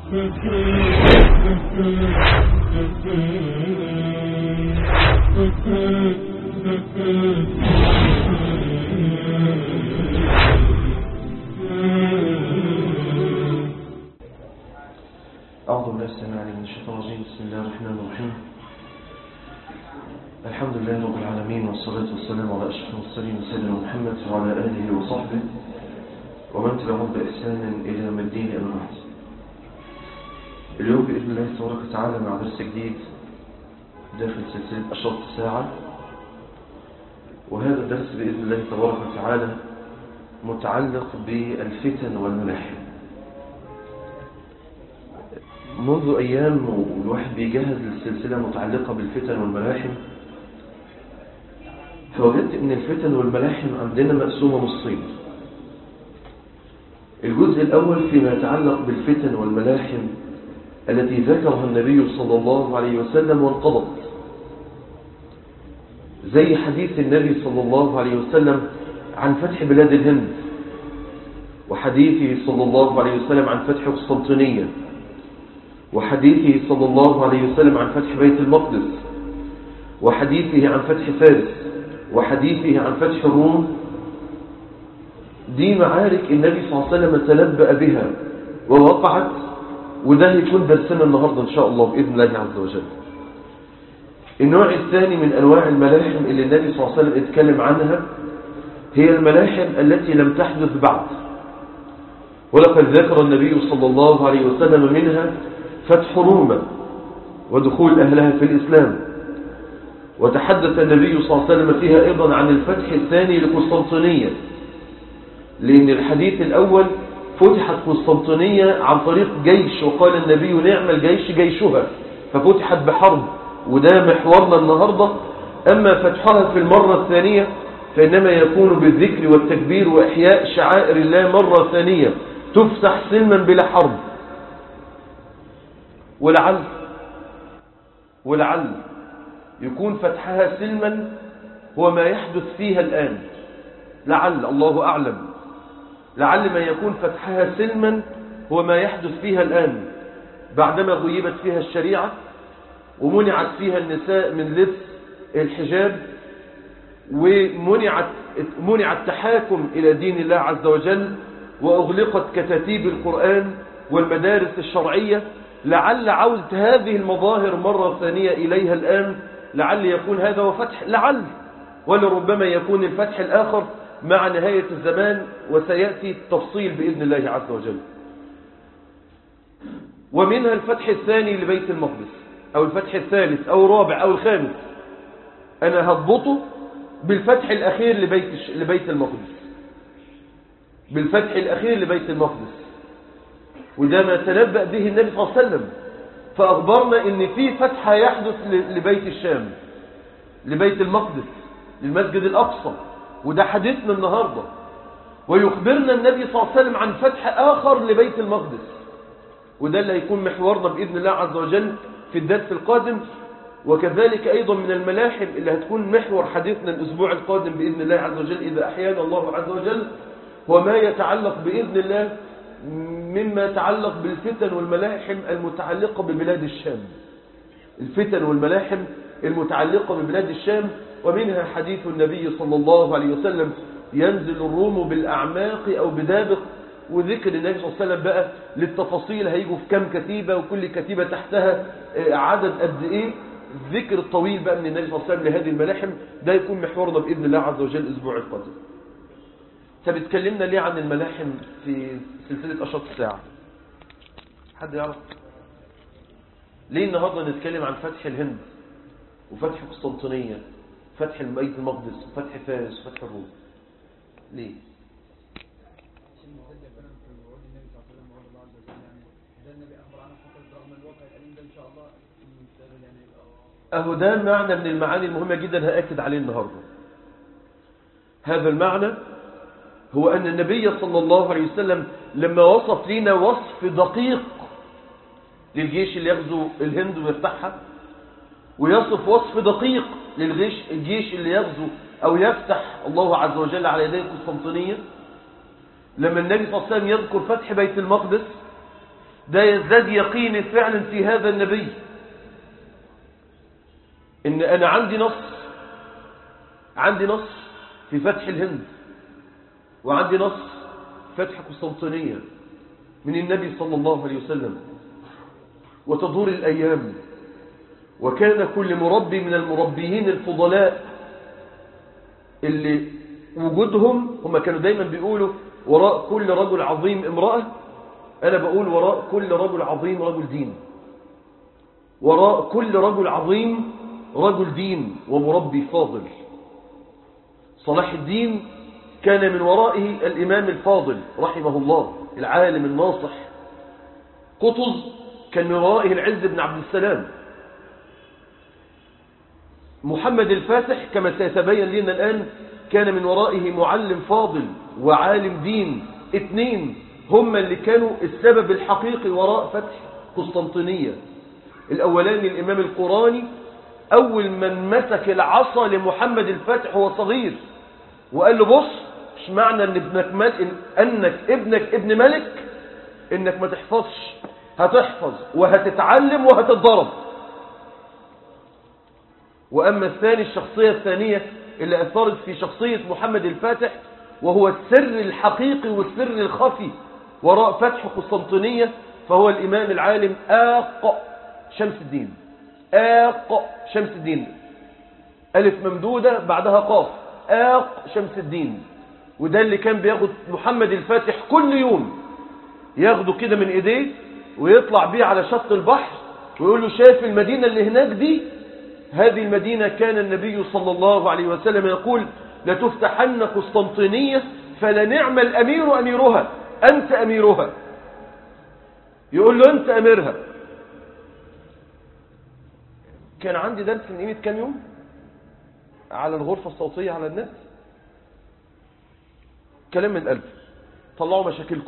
أعوذ بالله السميع العليم من الشيطان الرجيم بسم الله الرحمن الرحيم الحمد لله رب العالمين والصلاة والسلام على أشرف المرسلين سيدنا محمد وعلى آله وصحبه ومن تبعهم بإحسان إلى يوم الدين أما بعد اليوم بإذن الله تبارك وتعالى مع درس جديد داخل سلسلة أشرط الساعة وهذا الدرس بإذن الله تبارك وتعالى متعلق بالفتن والملاحم منذ أيام والواحد بيجهز للسلسلة متعلقة بالفتن والملاحم فوجدت أن الفتن والملاحم عندنا مقسومة نصين الجزء الأول فيما يتعلق بالفتن والملاحم التي ذكرها النبي صلى الله عليه وسلم وانقضت زي حديث النبي صلى الله عليه وسلم عن فتح بلاد الهند وحديثه صلى الله عليه وسلم عن فتح قسطنطينية وحديثه صلى الله عليه وسلم عن فتح بيت المقدس وحديثه عن فتح فارس وحديثه عن فتح الروم دي معارك النبي صلى الله عليه وسلم تنبأ بها ووقعت وده هيكون درسنا النهاردة إن شاء الله بإذن الله عز وجل النوع الثاني من أنواع الملاحم اللي النبي صلى الله عليه وسلم اتكلم عنها هي الملاحم التي لم تحدث بعد ولقد ذكر النبي صلى الله عليه وسلم منها فتح روما ودخول أهلها في الإسلام وتحدث النبي صلى الله عليه وسلم فيها أيضا عن الفتح الثاني لقسطنطينية لأن الحديث الأول فتحت قسطنطينية عن طريق جيش وقال النبي نعم الجيش جيشها ففتحت بحرب وده محورنا النهاردة أما فتحها في المرة الثانية فإنما يكون بالذكر والتكبير وإحياء شعائر الله مرة ثانية تفتح سلما بلا حرب ولعل ولعل يكون فتحها سلما هو ما يحدث فيها الآن لعل الله أعلم لعل ما يكون فتحها سلما هو ما يحدث فيها الآن بعدما غيبت فيها الشريعة ومنعت فيها النساء من لبس الحجاب ومنعت منع التحاكم إلى دين الله عز وجل وأغلقت كتاتيب القرآن والمدارس الشرعية لعل عودة هذه المظاهر مرة ثانية إليها الآن لعل يكون هذا هو فتح لعل ولربما يكون الفتح الآخر مع نهاية الزمان وسيأتي التفصيل بإذن الله عز وجل ومنها الفتح الثاني لبيت المقدس أو الفتح الثالث أو الرابع أو الخامس أنا هضبطه بالفتح الأخير لبيت, لبيت المقدس بالفتح الأخير لبيت المقدس وده ما تنبأ به النبي صلى الله عليه وسلم فأخبرنا ان في فتح يحدث لبيت الشام لبيت المقدس للمسجد الأقصى وده حديثنا النهاردة ويخبرنا النبي صلى الله عليه وسلم عن فتح آخر لبيت المقدس وده اللي هيكون محورنا بإذن الله عز وجل في الدرس القادم وكذلك أيضا من الملاحم اللي هتكون محور حديثنا الأسبوع القادم بإذن الله عز وجل إذا أحيانا الله عز وجل هو ما يتعلق بإذن الله مما يتعلق بالفتن والملاحم المتعلقة ببلاد الشام الفتن والملاحم المتعلقة ببلاد الشام ومنها حديث النبي صلى الله عليه وسلم ينزل الروم بالأعماق أو بدابق وذكر النبي صلى الله عليه وسلم بقى للتفاصيل هيجوا في كم كتيبة وكل كتيبة تحتها عدد قد إيه الذكر الطويل بقى من النبي صلى الله عليه وسلم لهذه الملاحم ده يكون محورنا بإذن الله عز وجل الأسبوع القادم طب اتكلمنا ليه عن الملاحم في سلسلة أشرط الساعة حد يعرف ليه النهاردة نتكلم عن فتح الهند وفتح قسطنطينية فتح بيت المقدس وفتح فارس وفتح الروم ليه أهو ده معنى من المعاني المهمة جدا هأكد عليه النهاردة هذا المعنى هو أن النبي صلى الله عليه وسلم لما وصف لنا وصف دقيق للجيش اللي يغزو الهند ويفتحها ويصف وصف دقيق للجيش الجيش اللي يغزو أو يفتح الله عز وجل على يديه القسطنطينية لما النبي صلى الله عليه وسلم يذكر فتح بيت المقدس ده يزداد يقيني فعلا في هذا النبي ان انا عندي نص عندي نص في فتح الهند وعندي نص فتح قسطنطينية من النبي صلى الله عليه وسلم وتدور الأيام وكان كل مربي من المربيين الفضلاء اللي وجودهم هم كانوا دايما بيقولوا وراء كل رجل عظيم امرأة أنا بقول وراء كل رجل عظيم رجل دين وراء كل رجل عظيم رجل دين ومربي فاضل صلاح الدين كان من ورائه الإمام الفاضل رحمه الله العالم الناصح قطز كان من ورائه العز بن عبد السلام محمد الفاتح كما سيتبين لنا الآن كان من ورائه معلم فاضل وعالم دين اثنين هم اللي كانوا السبب الحقيقي وراء فتح قسطنطينية الأولاني الإمام القراني أول من مسك العصا لمحمد الفاتح وهو صغير وقال له بص مش معنى ان ابنك ملك انك ابنك ابن ملك انك ما تحفظش هتحفظ وهتتعلم وهتتضرب واما الثاني الشخصية الثانية اللي اثرت في شخصية محمد الفاتح وهو السر الحقيقي والسر الخفي وراء فتح قسطنطينية فهو الامام العالم آق شمس الدين آق شمس الدين ألف ممدودة بعدها قاف آق شمس الدين وده اللي كان بياخد محمد الفاتح كل يوم ياخده كده من ايديه ويطلع بيه على شط البحر ويقول له شايف المدينة اللي هناك دي هذه المدينة كان النبي صلى الله عليه وسلم يقول لتفتحن قسطنطينية فلنعم الأمير أميرها أنت أميرها يقول له أنت أميرها كان عندي درس من قيمة كام يوم على الغرفة الصوتية على النت كلام من القلب طلعوا مشاكلكم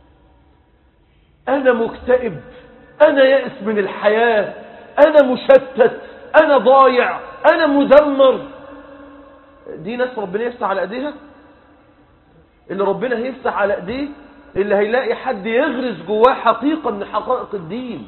أنا مكتئب أنا يأس من الحياة أنا مشتت أنا ضايع أنا مدمر دي ناس ربنا يفتح على أيديها اللي ربنا هيفتح على أيديه اللي هيلاقي حد يغرس جواه حقيقة من حقائق الدين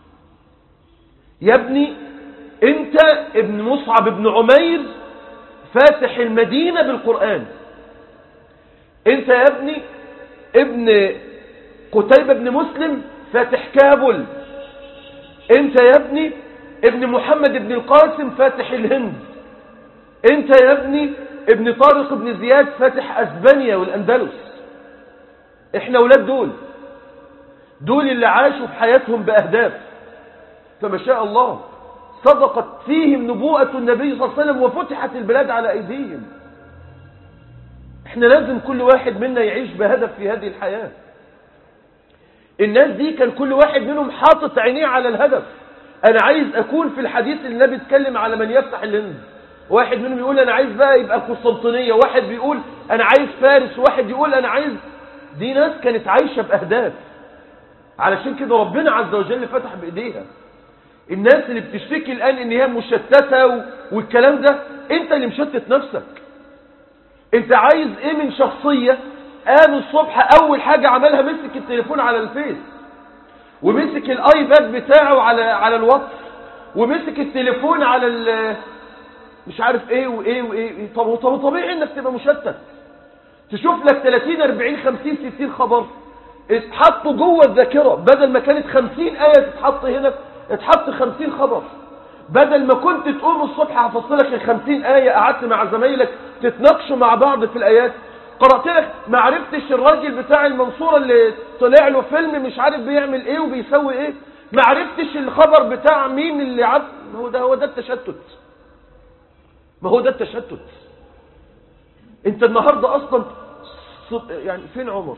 يا ابني انت ابن مصعب بن عمير فاتح المدينة بالقرآن انت يا ابني ابن قتيبة بن مسلم فاتح كابل انت يا ابني ابن محمد بن القاسم فاتح الهند انت يا ابني ابن طارق بن زياد فاتح اسبانيا والاندلس احنا ولاد دول دول اللي عاشوا في حياتهم باهداف فما شاء الله صدقت فيهم نبوءة النبي صلى الله عليه وسلم وفتحت البلاد على ايديهم احنا لازم كل واحد منا يعيش بهدف في هذه الحياة الناس دي كان كل واحد منهم حاطط عينيه على الهدف انا عايز اكون في الحديث اللي النبي اتكلم على من يفتح الهند واحد منهم يقول انا عايز بقى يبقى قسطنطينية واحد بيقول انا عايز فارس واحد يقول انا عايز دي ناس كانت عايشة باهداف علشان كده ربنا عز وجل فتح بايديها الناس اللي بتشتكي الان ان هي مشتتة والكلام ده انت اللي مشتت نفسك انت عايز ايه من شخصية قام الصبح اول حاجة عملها مسك التليفون على الفيس ومسك الايباد بتاعه على على الواتس ومسك التليفون على ال مش عارف ايه وايه وايه طب طب طبيعي انك تبقى مشتت تشوف لك 30 40 50 60 خبر اتحطوا جوه الذاكره بدل ما كانت 50 ايه تتحط هنا اتحط 50 خبر بدل ما كنت تقوم الصبح حفظت لك ال 50 ايه قعدت مع زمايلك تتناقشوا مع بعض في الايات قرأت لك ما عرفتش الراجل بتاع المنصورة اللي طلع له فيلم مش عارف بيعمل ايه وبيسوي ايه ما عرفتش الخبر بتاع مين اللي عارف هو ده هو ده التشتت ما هو ده التشتت انت النهاردة اصلا يعني فين عمر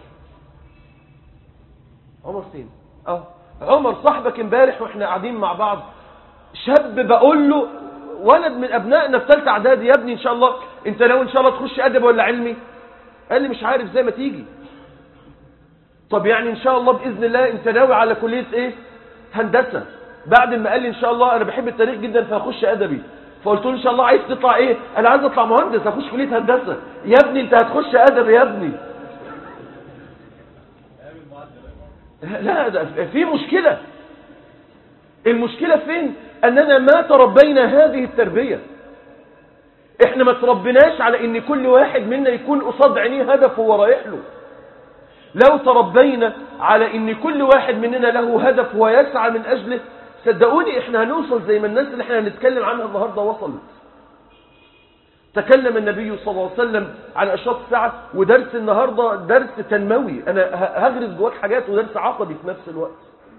عمر فين اه عمر صاحبك امبارح واحنا قاعدين مع بعض شاب بقول له ولد من ابنائنا في ثالثه اعدادي يا ابني ان شاء الله انت ناوي ان شاء الله تخش ادب ولا علمي قال لي مش عارف زي ما تيجي طب يعني ان شاء الله باذن الله انت ناوي على كليه ايه هندسه بعد ما قال لي ان شاء الله انا بحب التاريخ جدا فهخش ادبي فقلت له ان شاء الله عايز تطلع ايه انا عايز اطلع مهندس هخش كليه هندسه يا ابني انت هتخش ادب يا ابني لا ده في مشكلة المشكلة فين أننا ما تربينا هذه التربية احنا ما تربناش على ان كل واحد منا يكون قصاد عينيه هدف هو رايح له لو تربينا على ان كل واحد مننا له هدف ويسعى من اجله صدقوني احنا هنوصل زي ما الناس اللي احنا هنتكلم عنها النهاردة وصلت تكلم النبي صلى الله عليه وسلم عن أشراط الساعة ودرس النهاردة درس تنموي أنا هغرز جواك حاجات ودرس عقدي في نفس الوقت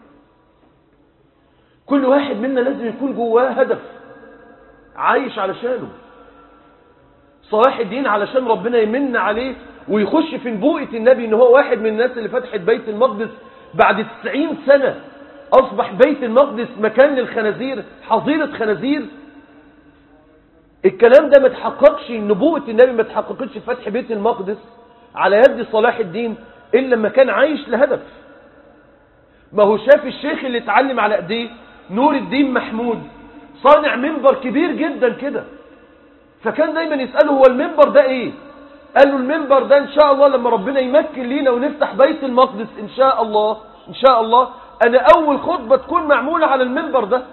كل واحد منا لازم يكون جواه هدف عايش علشانه صلاح الدين علشان ربنا يمن عليه ويخش في نبوءة النبي ان هو واحد من الناس اللي فتحت بيت المقدس بعد 90 سنة أصبح بيت المقدس مكان للخنازير حظيرة خنازير الكلام ده ما تحققش نبوءة النبي ما تحققتش في فتح بيت المقدس على يد صلاح الدين إلا لما كان عايش لهدف ما هو شاف الشيخ اللي اتعلم على ايديه نور الدين محمود صانع منبر كبير جدا كده فكان دايما يسأله هو المنبر ده ايه قال له المنبر ده ان شاء الله لما ربنا يمكن لينا ونفتح بيت المقدس ان شاء الله ان شاء الله انا اول خطبة تكون معمولة على المنبر ده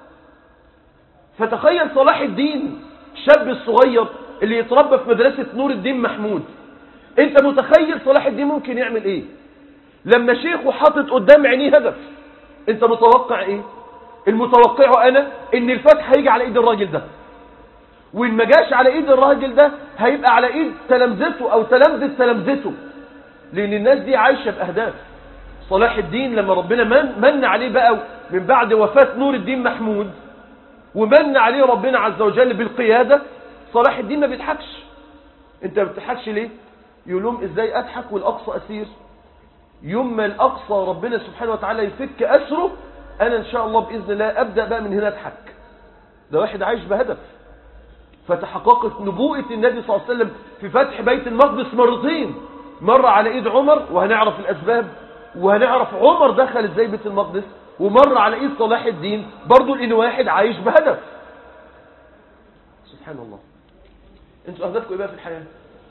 فتخيل صلاح الدين الشاب الصغير اللي يتربى في مدرسة نور الدين محمود انت متخيل صلاح الدين ممكن يعمل ايه لما شيخه حاطط قدام عينيه هدف انت متوقع ايه المتوقعه انا ان الفتح هيجي على ايد الراجل ده وان ما جاش على ايد الراجل ده هيبقى على ايد تلامذته او تلامذة تلامذته لان الناس دي عايشة باهداف صلاح الدين لما ربنا من, من عليه بقى من بعد وفاة نور الدين محمود ومن عليه ربنا عز وجل بالقيادة صلاح الدين ما بيضحكش انت ما بتضحكش ليه يقول لهم ازاي اضحك والاقصى اسير يوم ما الاقصى ربنا سبحانه وتعالى يفك اسره انا ان شاء الله باذن الله ابدا بقى من هنا اضحك ده واحد عايش بهدف فتحققت نبوءة النبي صلى الله عليه وسلم في فتح بيت المقدس مرتين مرة على ايد عمر وهنعرف الاسباب وهنعرف عمر دخل ازاي بيت المقدس ومرة على ايد صلاح الدين برضو لان واحد عايش بهدف سبحان الله انتوا اهدافكم ايه بقى في الحياة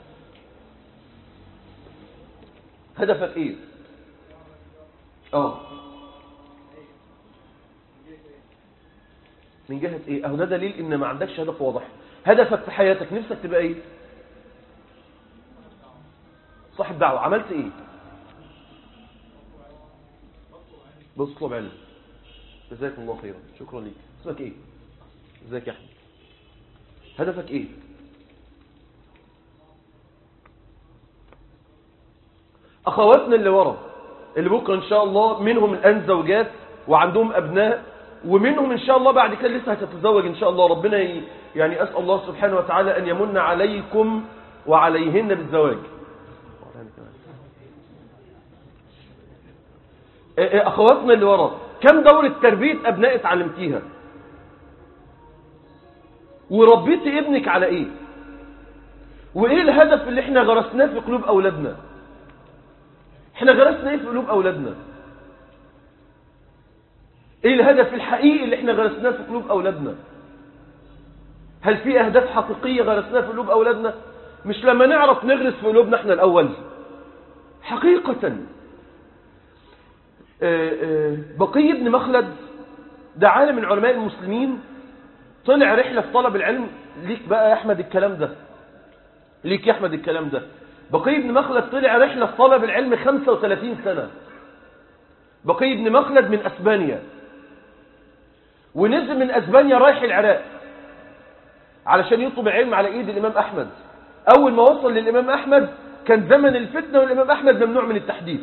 هدفك ايه اه من جهة ايه اهو ده دليل ان ما عندكش هدف واضح هدفك في حياتك نفسك تبقى ايه صاحب دعوة عملت ايه بص اطلب علم جزاكم الله خيرا شكرا ليك اسمك ايه ازيك يا احمد هدفك ايه اخواتنا اللي ورا اللي بكره ان شاء الله منهم الان زوجات وعندهم ابناء ومنهم ان شاء الله بعد كده لسه هتتزوج ان شاء الله ربنا ي... يعني اسال الله سبحانه وتعالى ان يمن عليكم وعليهن بالزواج اخواتنا اللي ورا كم دورة تربية ابناء اتعلمتيها وربيتي ابنك على ايه وايه الهدف اللي احنا غرسناه في قلوب اولادنا احنا غرسنا ايه في قلوب اولادنا ايه الهدف الحقيقي اللي احنا غرسناه في قلوب اولادنا هل في اهداف حقيقية غرسناها في قلوب اولادنا مش لما نعرف نغرس في قلوبنا احنا الاول حقيقة بقي بن مخلد ده عالم من علماء المسلمين طلع رحلة في طلب العلم ليك بقى يا احمد الكلام ده ليك يا احمد الكلام ده بقي بن مخلد طلع رحلة في طلب العلم 35 سنة بقي بن مخلد من اسبانيا ونزل من اسبانيا رايح العراق علشان يطلب العلم على ايد الامام احمد اول ما وصل للامام احمد كان زمن الفتنة والامام احمد ممنوع من التحديث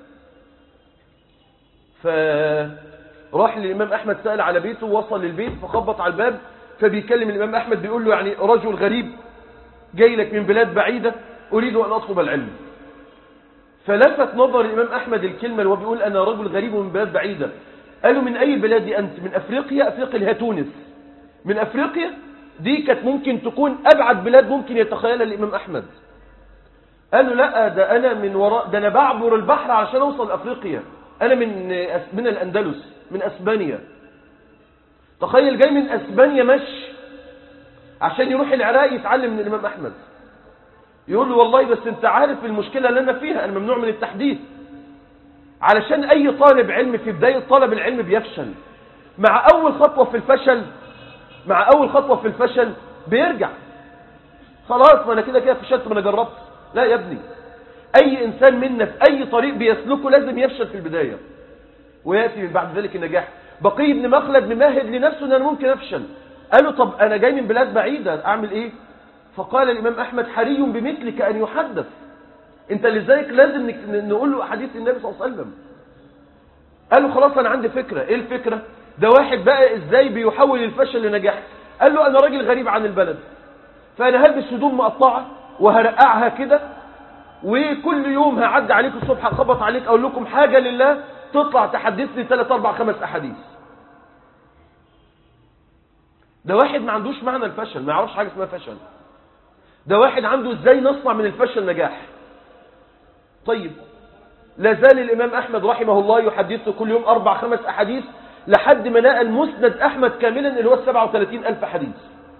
فراح للإمام أحمد سأل على بيته ووصل للبيت فخبط على الباب فبيكلم الإمام أحمد بيقول له يعني رجل غريب جاي لك من بلاد بعيدة أريد أن أطلب العلم فلفت نظر الإمام أحمد الكلمة اللي هو بيقول أنا رجل غريب من بلاد بعيدة قالوا من أي بلاد أنت من أفريقيا أفريقيا اللي هي تونس من أفريقيا دي كانت ممكن تكون أبعد بلاد ممكن يتخيلها الإمام أحمد قالوا لا ده أنا من وراء ده أنا بعبر البحر عشان أوصل لأفريقيا أنا من من الأندلس من أسبانيا تخيل جاي من أسبانيا مشي عشان يروح العراق يتعلم من الإمام أحمد يقول له والله بس أنت عارف المشكلة اللي أنا فيها أنا ممنوع من التحديث علشان أي طالب علم في بداية طلب العلم بيفشل مع أول خطوة في الفشل مع أول خطوة في الفشل بيرجع خلاص ما أنا كده كده فشلت ما أنا جربت لا يا ابني أي إنسان منا في أي طريق بيسلكه لازم يفشل في البداية ويأتي من بعد ذلك النجاح بقي بن مخلد ممهد لنفسه أن أنا ممكن أفشل قال له طب أنا جاي من بلاد بعيدة أعمل إيه فقال الإمام أحمد حري بمثلك أن يحدث أنت لذلك لازم نقول له حديث النبي صلى الله عليه وسلم قال له خلاص أنا عندي فكرة إيه الفكرة ده واحد بقى إزاي بيحول الفشل لنجاح قال له أنا راجل غريب عن البلد فأنا هلبس هدوم مقطعة وهرقعها كده وكل يوم هعدي عليكم الصبح اخبط عليك اقول لكم حاجة لله تطلع تحدثني 3 4 5 احاديث ده واحد ما عندوش معنى الفشل ما يعرفش حاجة اسمها فشل ده واحد عنده ازاي نصنع من الفشل نجاح طيب لا زال الامام احمد رحمه الله يحدثه كل يوم اربع خمس احاديث لحد ما لقى المسند احمد كاملا اللي هو 37 الف حديث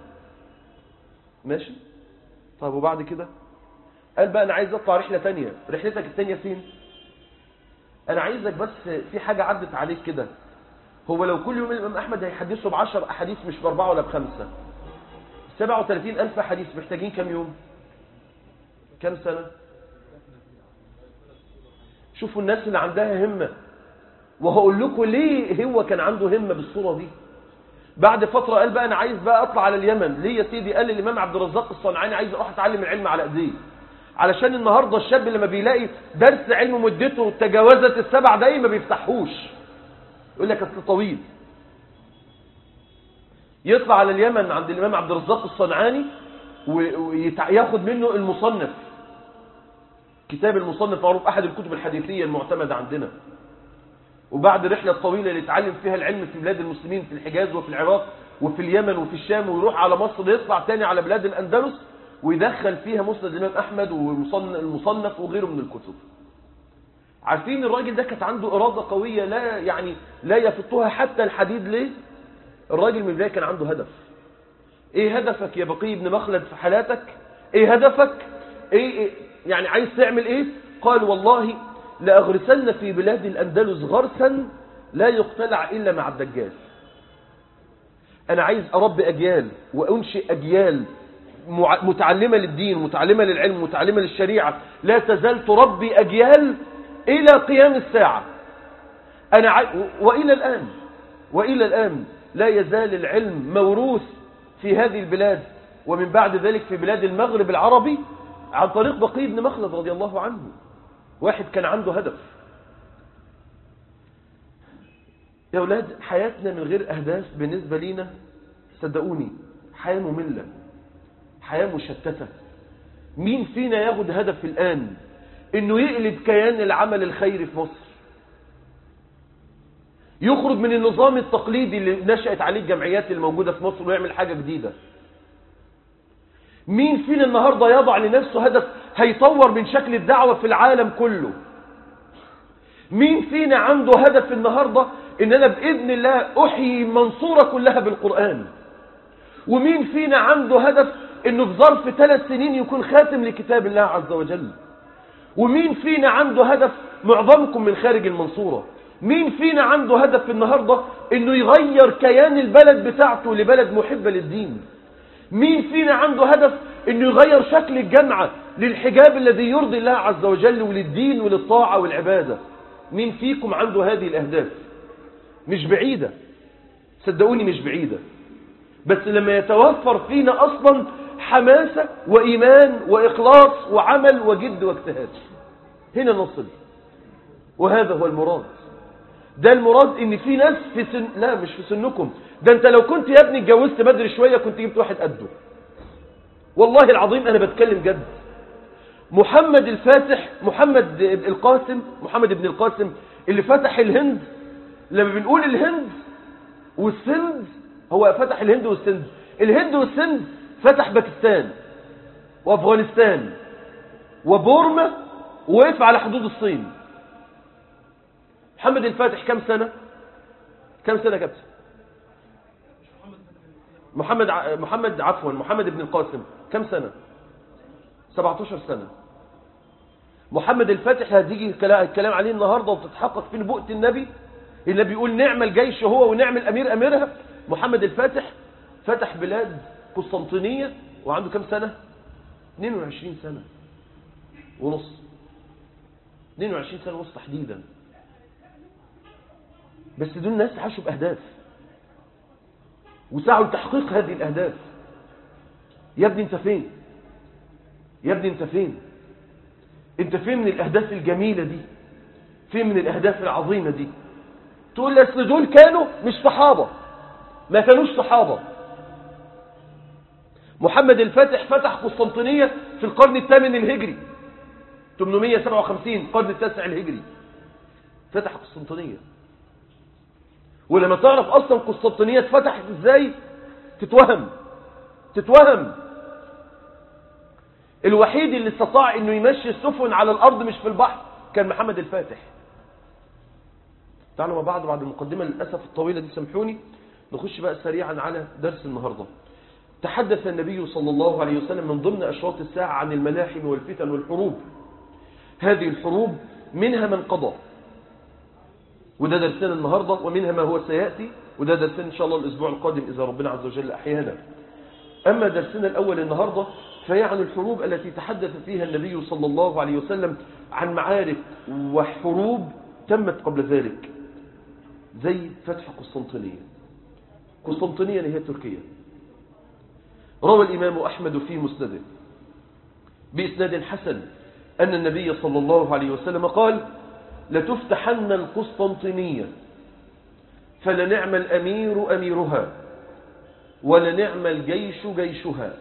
ماشي طيب وبعد كده قال بقى انا عايز اطلع رحلة تانية رحلتك التانية فين انا عايزك بس في حاجة عدت عليك كده هو لو كل يوم الامام احمد هيحدثه بعشر احاديث مش باربعة ولا بخمسة 37 الف حديث محتاجين كم يوم كم سنة شوفوا الناس اللي عندها همة وهقول لكم ليه هو كان عنده همة بالصورة دي بعد فترة قال بقى انا عايز بقى اطلع على اليمن ليه يا سيدي قال الامام عبد الرزاق الصنعاني عايز اروح اتعلم العلم على ايديه علشان النهاردة الشاب لما بيلاقي درس علم مدته تجاوزت السبع دقايق ما بيفتحوش يقول لك اصل طويل يطلع على اليمن عند الامام عبد الرزاق الصنعاني وياخد منه المصنف كتاب المصنف معروف احد الكتب الحديثية المعتمدة عندنا وبعد الرحلة الطويلة اللي يتعلم فيها العلم في بلاد المسلمين في الحجاز وفي العراق وفي اليمن وفي الشام ويروح على مصر يطلع تاني على بلاد الأندلس ويدخل فيها مسند الإمام أحمد والمصنف وغيره من الكتب عارفين الراجل ده كانت عنده إرادة قوية لا يعني لا يفطها حتى الحديد ليه الراجل من البداية كان عنده هدف ايه هدفك يا بقي بن مخلد في حالاتك ايه هدفك ايه, إيه يعني عايز تعمل ايه قال والله لأغرسن في بلاد الأندلس غرسا لا يقتلع إلا مع الدجال أنا عايز أربي أجيال وأنشئ أجيال متعلمة للدين متعلمة للعلم متعلمة للشريعة لا تزال تربي أجيال إلى قيام الساعة أنا عاي... وإلى الآن وإلى الآن لا يزال العلم موروث في هذه البلاد ومن بعد ذلك في بلاد المغرب العربي عن طريق بقي بن مخلد رضي الله عنه واحد كان عنده هدف يا أولاد حياتنا من غير أهداف بالنسبة لينا صدقوني حياة مملة حياة مشتتة مين فينا ياخد هدف الآن انه يقلب كيان العمل الخيري في مصر يخرج من النظام التقليدي اللي نشأت عليه الجمعيات الموجودة في مصر ويعمل حاجة جديدة مين فينا النهاردة يضع لنفسه هدف هيطور من شكل الدعوة في العالم كله مين فينا عنده هدف النهاردة ان انا باذن الله احيي منصورة كلها بالقرآن ومين فينا عنده هدف انه في ظرف ثلاث سنين يكون خاتم لكتاب الله عز وجل ومين فينا عنده هدف معظمكم من خارج المنصورة مين فينا عنده هدف النهاردة انه يغير كيان البلد بتاعته لبلد محبة للدين مين فينا عنده هدف انه يغير شكل الجامعة للحجاب الذي يرضي الله عز وجل وللدين وللطاعة والعبادة مين فيكم عنده هذه الاهداف مش بعيدة صدقوني مش بعيدة بس لما يتوفر فينا اصلا حماسة وإيمان وإخلاص وعمل وجد واجتهاد هنا نصل وهذا هو المراد ده المراد ان في ناس في سن لا مش في سنكم ده انت لو كنت يا ابني اتجوزت بدري شوية كنت جبت واحد قده والله العظيم انا بتكلم جد محمد الفاتح محمد القاسم محمد بن القاسم اللي فتح الهند لما بنقول الهند والسند هو فتح الهند والسند الهند والسند فتح باكستان وافغانستان وبورما ووقف على حدود الصين محمد الفاتح كم سنة كم سنة كابتن محمد ع... محمد عفوا محمد بن القاسم كم سنة 17 سنة محمد الفاتح هتيجي الكلام عليه النهاردة وتتحقق في نبوءة النبي النبي يقول نعم الجيش هو ونعم الأمير أميرها محمد الفاتح فتح بلاد قسطنطينية وعنده كم سنة 22 سنة ونص 22 سنة ونص تحديدا بس دول ناس عاشوا بأهداف وسعوا لتحقيق هذه الأهداف يا ابني انت فين يا ابني انت فين انت فين من الأهداف الجميلة دي فين من الأهداف العظيمة دي تقول لي اصل دول كانوا مش صحابة ما كانوش صحابة محمد الفاتح فتح قسطنطينية في القرن الثامن الهجري 857 القرن التاسع الهجري فتح قسطنطينية ولما تعرف اصلا قسطنطينية اتفتحت ازاي تتوهم تتوهم الوحيد اللي استطاع انه يمشي السفن على الارض مش في البحر كان محمد الفاتح تعالوا مع بعض بعد المقدمة للأسف الطويلة دي سامحوني نخش بقى سريعا على درس النهاردة تحدث النبي صلى الله عليه وسلم من ضمن أشراط الساعة عن الملاحم والفتن والحروب هذه الحروب منها من قضى وده درسنا النهاردة ومنها ما هو سيأتي وده درسنا إن شاء الله الأسبوع القادم إذا ربنا عز وجل أحيانا أما درسنا الأول النهاردة فيعن الحروب التي تحدث فيها النبي صلى الله عليه وسلم عن معارك وحروب تمت قبل ذلك زي فتح قسطنطينية قسطنطينية اللي هي تركيا روى الإمام أحمد في مسنده بإسناد حسن أن النبي صلى الله عليه وسلم قال لتفتحن القسطنطينية فلنعم الأمير أميرها ولنعم الجيش جيشها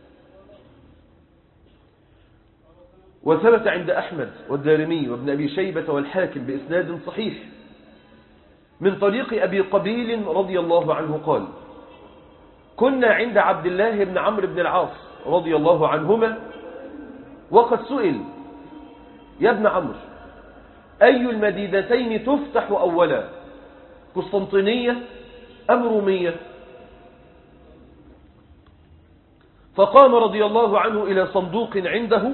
وثبت عند أحمد والدارمي وابن أبي شيبة والحاكم بإسناد صحيح من طريق أبي قبيل رضي الله عنه قال كنا عند عبد الله بن عمرو بن العاص رضي الله عنهما وقد سئل يا ابن عمرو أي المدينتين تفتح أولا قسطنطينية أم رومية فقام رضي الله عنه إلى صندوق عنده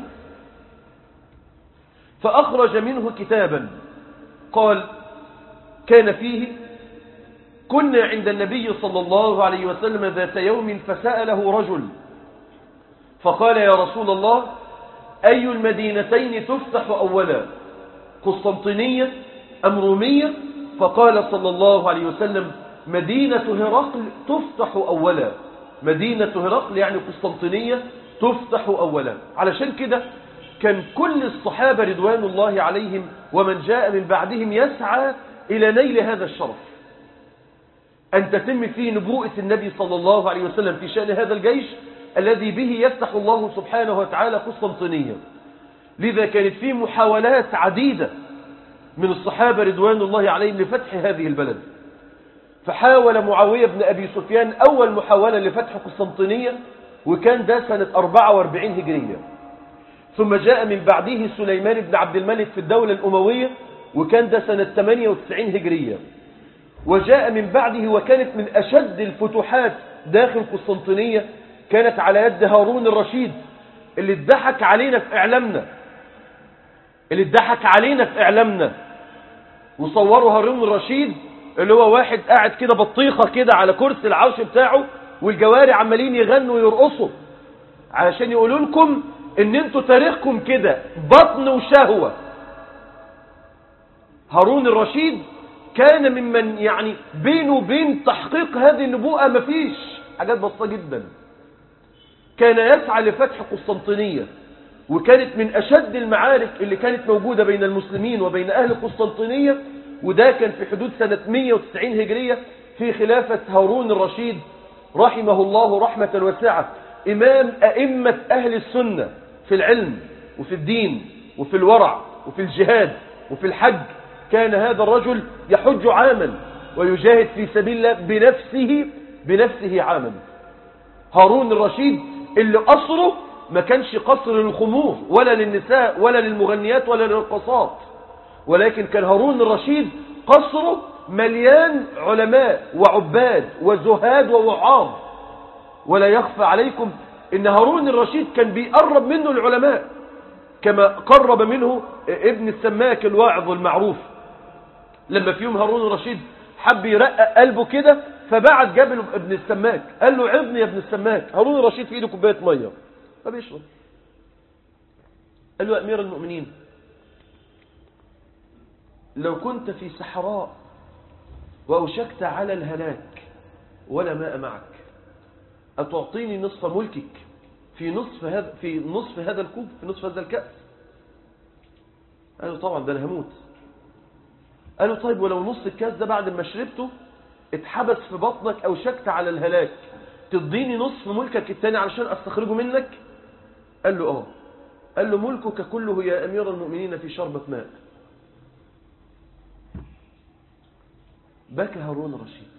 فأخرج منه كتابا قال كان فيه كنا عند النبي صلى الله عليه وسلم ذات يوم فسأله رجل فقال يا رسول الله أي المدينتين تفتح أولا قسطنطينية أم رومية فقال صلى الله عليه وسلم مدينة هرقل تفتح أولا مدينة هرقل يعني قسطنطينية تفتح أولا علشان كده كان كل الصحابة رضوان الله عليهم ومن جاء من بعدهم يسعى إلى نيل هذا الشرف أن تتم فيه نبوءة النبي صلى الله عليه وسلم في شأن هذا الجيش الذي به يفتح الله سبحانه وتعالى قسطنطينية لذا كانت فيه محاولات عديدة من الصحابة رضوان الله عليهم لفتح هذه البلد فحاول معاوية بن أبي سفيان أول محاولة لفتح قسطنطينية وكان ده سنة 44 هجرية ثم جاء من بعده سليمان بن عبد الملك في الدولة الأموية وكان ده سنة 98 هجرية وجاء من بعده وكانت من أشد الفتوحات داخل قسطنطينية كانت على يد هارون الرشيد اللي اتضحك علينا في إعلامنا اللي اتضحك علينا في إعلامنا وصوروا هارون الرشيد اللي هو واحد قاعد كده بطيخة كده على كرسي العرش بتاعه والجواري عمالين يغنوا ويرقصوا علشان يقولوا لكم ان انتوا تاريخكم كده بطن وشهوة هارون الرشيد كان ممن يعني بينه وبين تحقيق هذه النبوءة مفيش حاجات بسيطة جدا كان يسعى لفتح قسطنطينية وكانت من أشد المعارك اللي كانت موجودة بين المسلمين وبين أهل قسطنطينية وده كان في حدود سنة 190 هجرية في خلافة هارون الرشيد رحمه الله رحمة واسعة إمام أئمة أهل السنة في العلم وفي الدين وفي الورع وفي الجهاد وفي الحج كان هذا الرجل يحج عاما ويجاهد في سبيل الله بنفسه بنفسه عاما هارون الرشيد اللي قصره ما كانش قصر للخمور ولا للنساء ولا للمغنيات ولا للرقصات ولكن كان هارون الرشيد قصره مليان علماء وعباد وزهاد ووعاظ ولا يخفى عليكم ان هارون الرشيد كان بيقرب منه العلماء كما قرب منه ابن السماك الواعظ المعروف لما في يوم هارون الرشيد حب يرقق قلبه كده فبعت جاب له ابن السماك قال له عظني يا ابن السماك هارون الرشيد في ايده كوبايه ميه فبيشرب قال له يا امير المؤمنين لو كنت في صحراء واوشكت على الهلاك ولا ماء معك أتعطيني نصف ملكك في نصف هذا في نصف هذا الكوب في نصف هذا الكأس قال له طبعا ده انا هموت قال له طيب ولو نص الكاس ده بعد ما شربته اتحبس في بطنك او شكت على الهلاك تديني نصف ملكك التاني علشان استخرجه منك قال له اه قال له ملكك كله يا امير المؤمنين في شربة ماء بكى هارون رشيد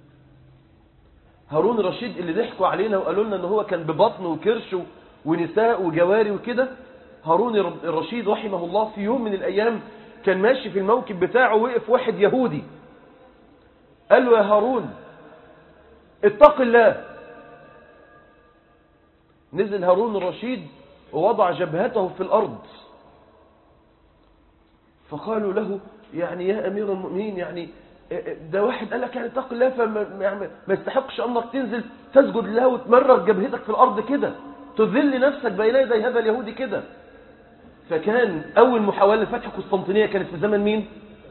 هارون رشيد اللي ضحكوا علينا وقالوا لنا ان هو كان ببطن وكرش ونساء وجواري وكده هارون الرشيد رحمه الله في يوم من الايام كان ماشي في الموكب بتاعه وقف واحد يهودي قال له يا هارون اتق الله نزل هارون الرشيد ووضع جبهته في الارض فقالوا له يعني يا امير المؤمنين يعني ده واحد قال لك يعني اتق الله فما يعني ما يستحقش انك تنزل تسجد لله وتمرغ جبهتك في الارض كده تذل نفسك بين يدي هذا اليهودي كده فكان اول محاوله لفتح قسطنطينيه كانت في زمن مين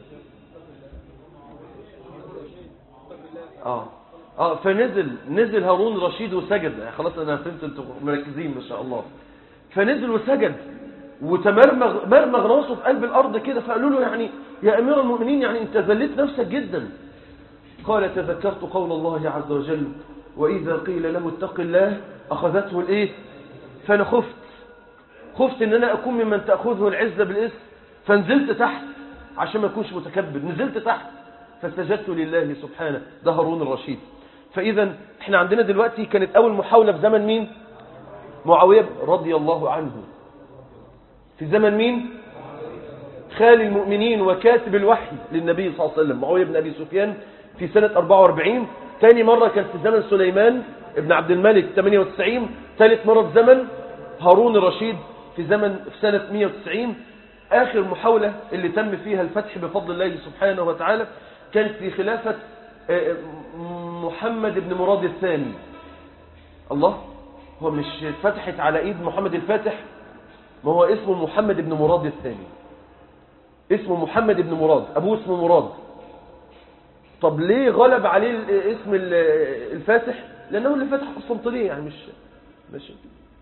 اه اه فنزل نزل هارون رشيد وسجد يعني خلاص انا فهمت انتوا مركزين ما شاء الله فنزل وسجد وتمرمغ مرمغ راسه في قلب الارض كده فقالوا له يعني يا امير المؤمنين يعني انت ذليت نفسك جدا قال تذكرت قول الله عز وجل واذا قيل له اتق الله اخذته الايه فانا خفت خفت ان انا اكون ممن تاخذه العزه بالاسم فنزلت تحت عشان ما اكونش متكبر نزلت تحت فسجدت لله سبحانه ده هارون الرشيد فاذا احنا عندنا دلوقتي كانت اول محاوله في زمن مين معاويه رضي الله عنه في زمن مين خال المؤمنين وكاتب الوحي للنبي صلى الله عليه وسلم معاويه بن ابي سفيان في سنه 44 ثاني مره كان في زمن سليمان ابن عبد الملك 98 ثالث مره في زمن هارون الرشيد في زمن في سنه 190 آخر محاولة اللي تم فيها الفتح بفضل الله سبحانه وتعالى كانت في خلافة محمد بن مراد الثاني الله هو مش فتحت على ايد محمد الفاتح ما هو اسمه محمد بن مراد الثاني اسمه محمد بن مراد ابوه اسمه مراد طب ليه غلب عليه اسم الفاتح لانه اللي فتح قسطنطينيه يعني مش ماشي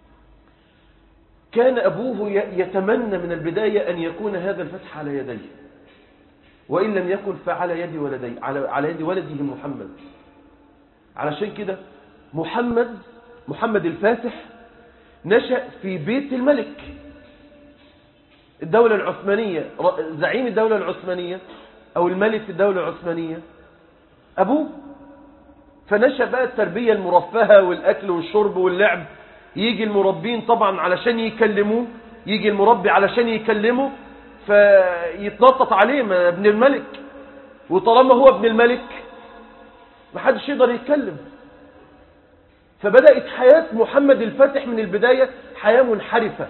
كان أبوه يتمنى من البداية أن يكون هذا الفتح على يديه وإن لم يكن فعلى يد ولدي على, على يد ولده محمد علشان كده محمد محمد الفاتح نشأ في بيت الملك الدولة العثمانية زعيم الدولة العثمانية أو الملك في الدولة العثمانية أبوه فنشأ بقى التربية المرفهة والأكل والشرب واللعب يجي المربين طبعا علشان يكلموه يجي المربي علشان يكلمه فيتنطط عليه ما ابن الملك وطالما هو ابن الملك ما حدش يقدر يتكلم فبدأت حياة محمد الفاتح من البداية حياة منحرفة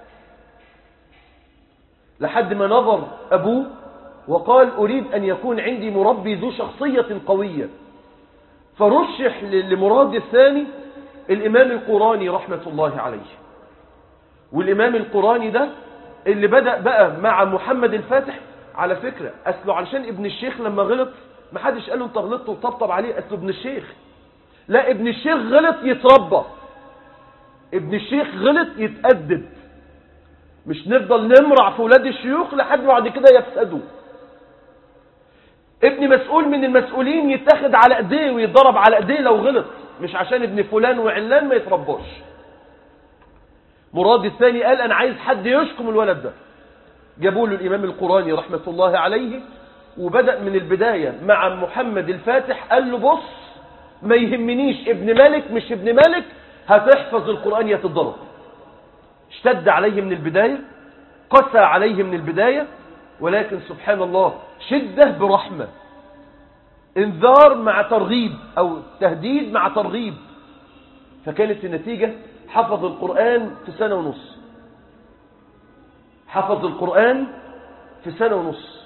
لحد ما نظر أبوه وقال أريد أن يكون عندي مربي ذو شخصية قوية فرشح لمراد الثاني الإمام القراني رحمة الله عليه والإمام القراني ده اللي بدأ بقى مع محمد الفاتح على فكرة أسله علشان ابن الشيخ لما غلط ما حدش قال له انت غلطت وطبطب عليه أسله ابن الشيخ لا ابن الشيخ غلط يتربى ابن الشيخ غلط يتأدب مش نفضل نمرع في ولاد الشيوخ لحد بعد كده يفسدوا ابن مسؤول من المسؤولين يتاخد على ايديه ويتضرب على ايديه لو غلط مش عشان ابن فلان وعلان ما يترباش مراد الثاني قال انا عايز حد يشكم الولد ده جابوا له الامام القراني رحمة الله عليه وبدأ من البداية مع محمد الفاتح قال له بص ما يهمنيش ابن ملك مش ابن ملك هتحفظ القرآن يتضرب اشتد عليه من البداية قسى عليه من البداية ولكن سبحان الله شدة برحمة انذار مع ترغيب او تهديد مع ترغيب فكانت النتيجة حفظ القرآن في سنة ونص حفظ القرآن في سنة ونص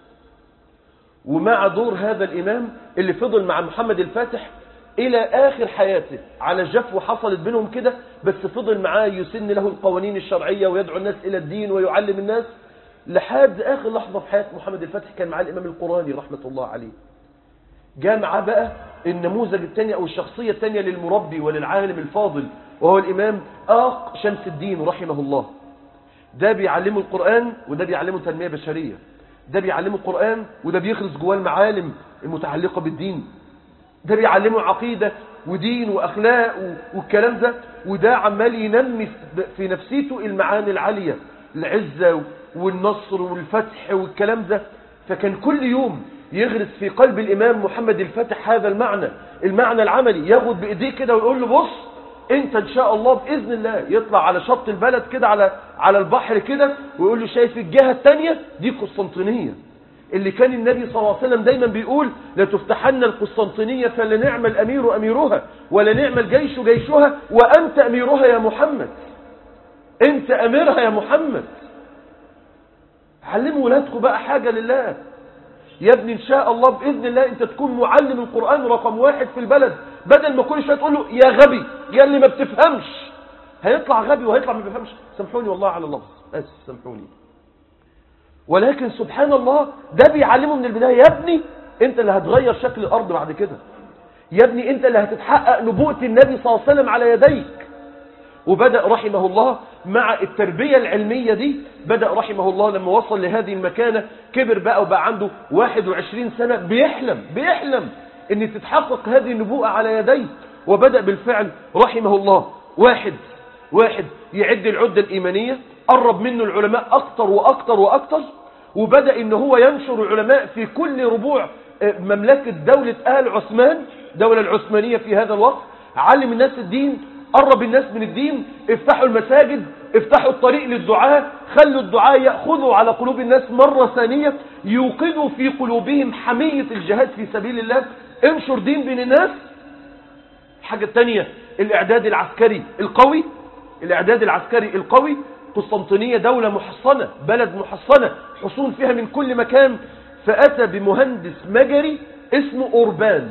ومع دور هذا الإمام اللي فضل مع محمد الفاتح إلى آخر حياته على جفوة حصلت بينهم كده بس فضل معاه يسن له القوانين الشرعية ويدعو الناس إلى الدين ويعلم الناس لحد آخر لحظة في حياة محمد الفاتح كان معاه الإمام القراني رحمة الله عليه جاء معاه بقى النموذج الثاني أو الشخصية الثانية للمربي وللعالم الفاضل وهو الإمام آق شمس الدين رحمه الله ده بيعلمه القرآن وده بيعلمه تنمية بشرية ده بيعلمه القرآن وده بيخلص جواه المعالم المتعلقة بالدين ده بيعلمه عقيدة ودين وأخلاق والكلام ده وده عمال ينمي في نفسيته المعاني العالية العزة والنصر والفتح والكلام ده فكان كل يوم يغرس في قلب الإمام محمد الفتح هذا المعنى المعنى العملي ياخد بإيديه كده ويقول له بص انت ان شاء الله باذن الله يطلع على شط البلد كده على على البحر كده ويقول له شايف الجهه الثانيه دي قسطنطينيه اللي كان النبي صلى الله عليه وسلم دايما بيقول لا تفتحن القسطنطينيه فلنعم الامير اميرها ولنعم الجيش جيشها وانت اميرها يا محمد انت اميرها يا محمد علموا ولادكم بقى حاجه لله يا ابني ان شاء الله باذن الله انت تكون معلم القران رقم واحد في البلد بدل ما كل شويه تقول له يا غبي يا اللي ما بتفهمش هيطلع غبي وهيطلع ما بيفهمش سامحوني والله على اللفظ اسف سامحوني ولكن سبحان الله ده بيعلمه من البدايه يا ابني انت اللي هتغير شكل الارض بعد كده يا ابني انت اللي هتتحقق نبوءه النبي صلى الله عليه وسلم على يديك وبدأ رحمه الله مع التربية العلمية دي بدأ رحمه الله لما وصل لهذه المكانة كبر بقى وبقى عنده 21 سنة بيحلم بيحلم ان تتحقق هذه النبوءة على يديه وبدأ بالفعل رحمه الله واحد واحد يعد العدة الإيمانية قرب منه العلماء أكتر وأكتر وأكتر وبدأ ان هو ينشر العلماء في كل ربوع مملكة دولة آل عثمان دولة العثمانية في هذا الوقت علم الناس الدين قرب الناس من الدين افتحوا المساجد افتحوا الطريق للدعاء خلوا الدعاء يأخذوا على قلوب الناس مرة ثانية يوقدوا في قلوبهم حمية الجهاد في سبيل الله انشر دين بين الناس الحاجة الثانية الاعداد العسكري القوي الاعداد العسكري القوي قسطنطينية دولة محصنة بلد محصنة حصون فيها من كل مكان فأتى بمهندس مجري اسمه أوربان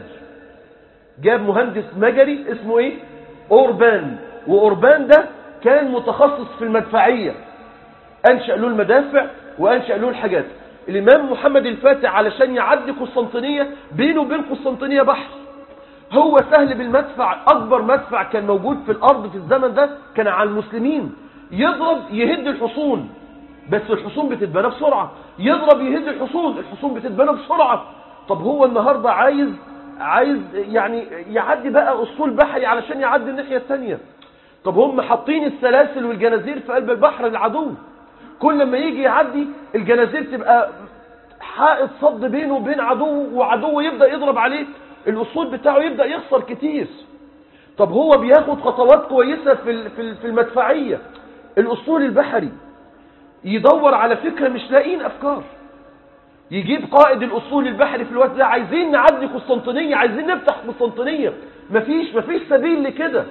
جاب مهندس مجري اسمه ايه أوربان وأوربان ده كان متخصص في المدفعية أنشأ له المدافع وأنشأ له الحاجات الإمام محمد الفاتح علشان يعدي قسطنطينية بينه وبين قسطنطينية بحر هو سهل بالمدفع أكبر مدفع كان موجود في الأرض في الزمن ده كان على المسلمين يضرب يهد الحصون بس الحصون بتتبنى بسرعة يضرب يهد الحصون الحصون بتتبنى بسرعة طب هو النهاردة عايز عايز يعني يعدي بقى أسطول بحري علشان يعدي الناحية الثانية طب هم حاطين السلاسل والجنازير في قلب البحر العدو كل ما يجي يعدي الجنازير تبقى حائط صد بينه وبين عدو وعدو يبدأ يضرب عليه الأسطول بتاعه يبدأ يخسر كتير طب هو بياخد خطوات كويسة في في المدفعية الأسطول البحري يدور على فكرة مش لاقين أفكار يجيب قائد الأسطول البحري في الوقت ده عايزين نعدي قسطنطينية عايزين نفتح قسطنطينية مفيش مفيش سبيل لكده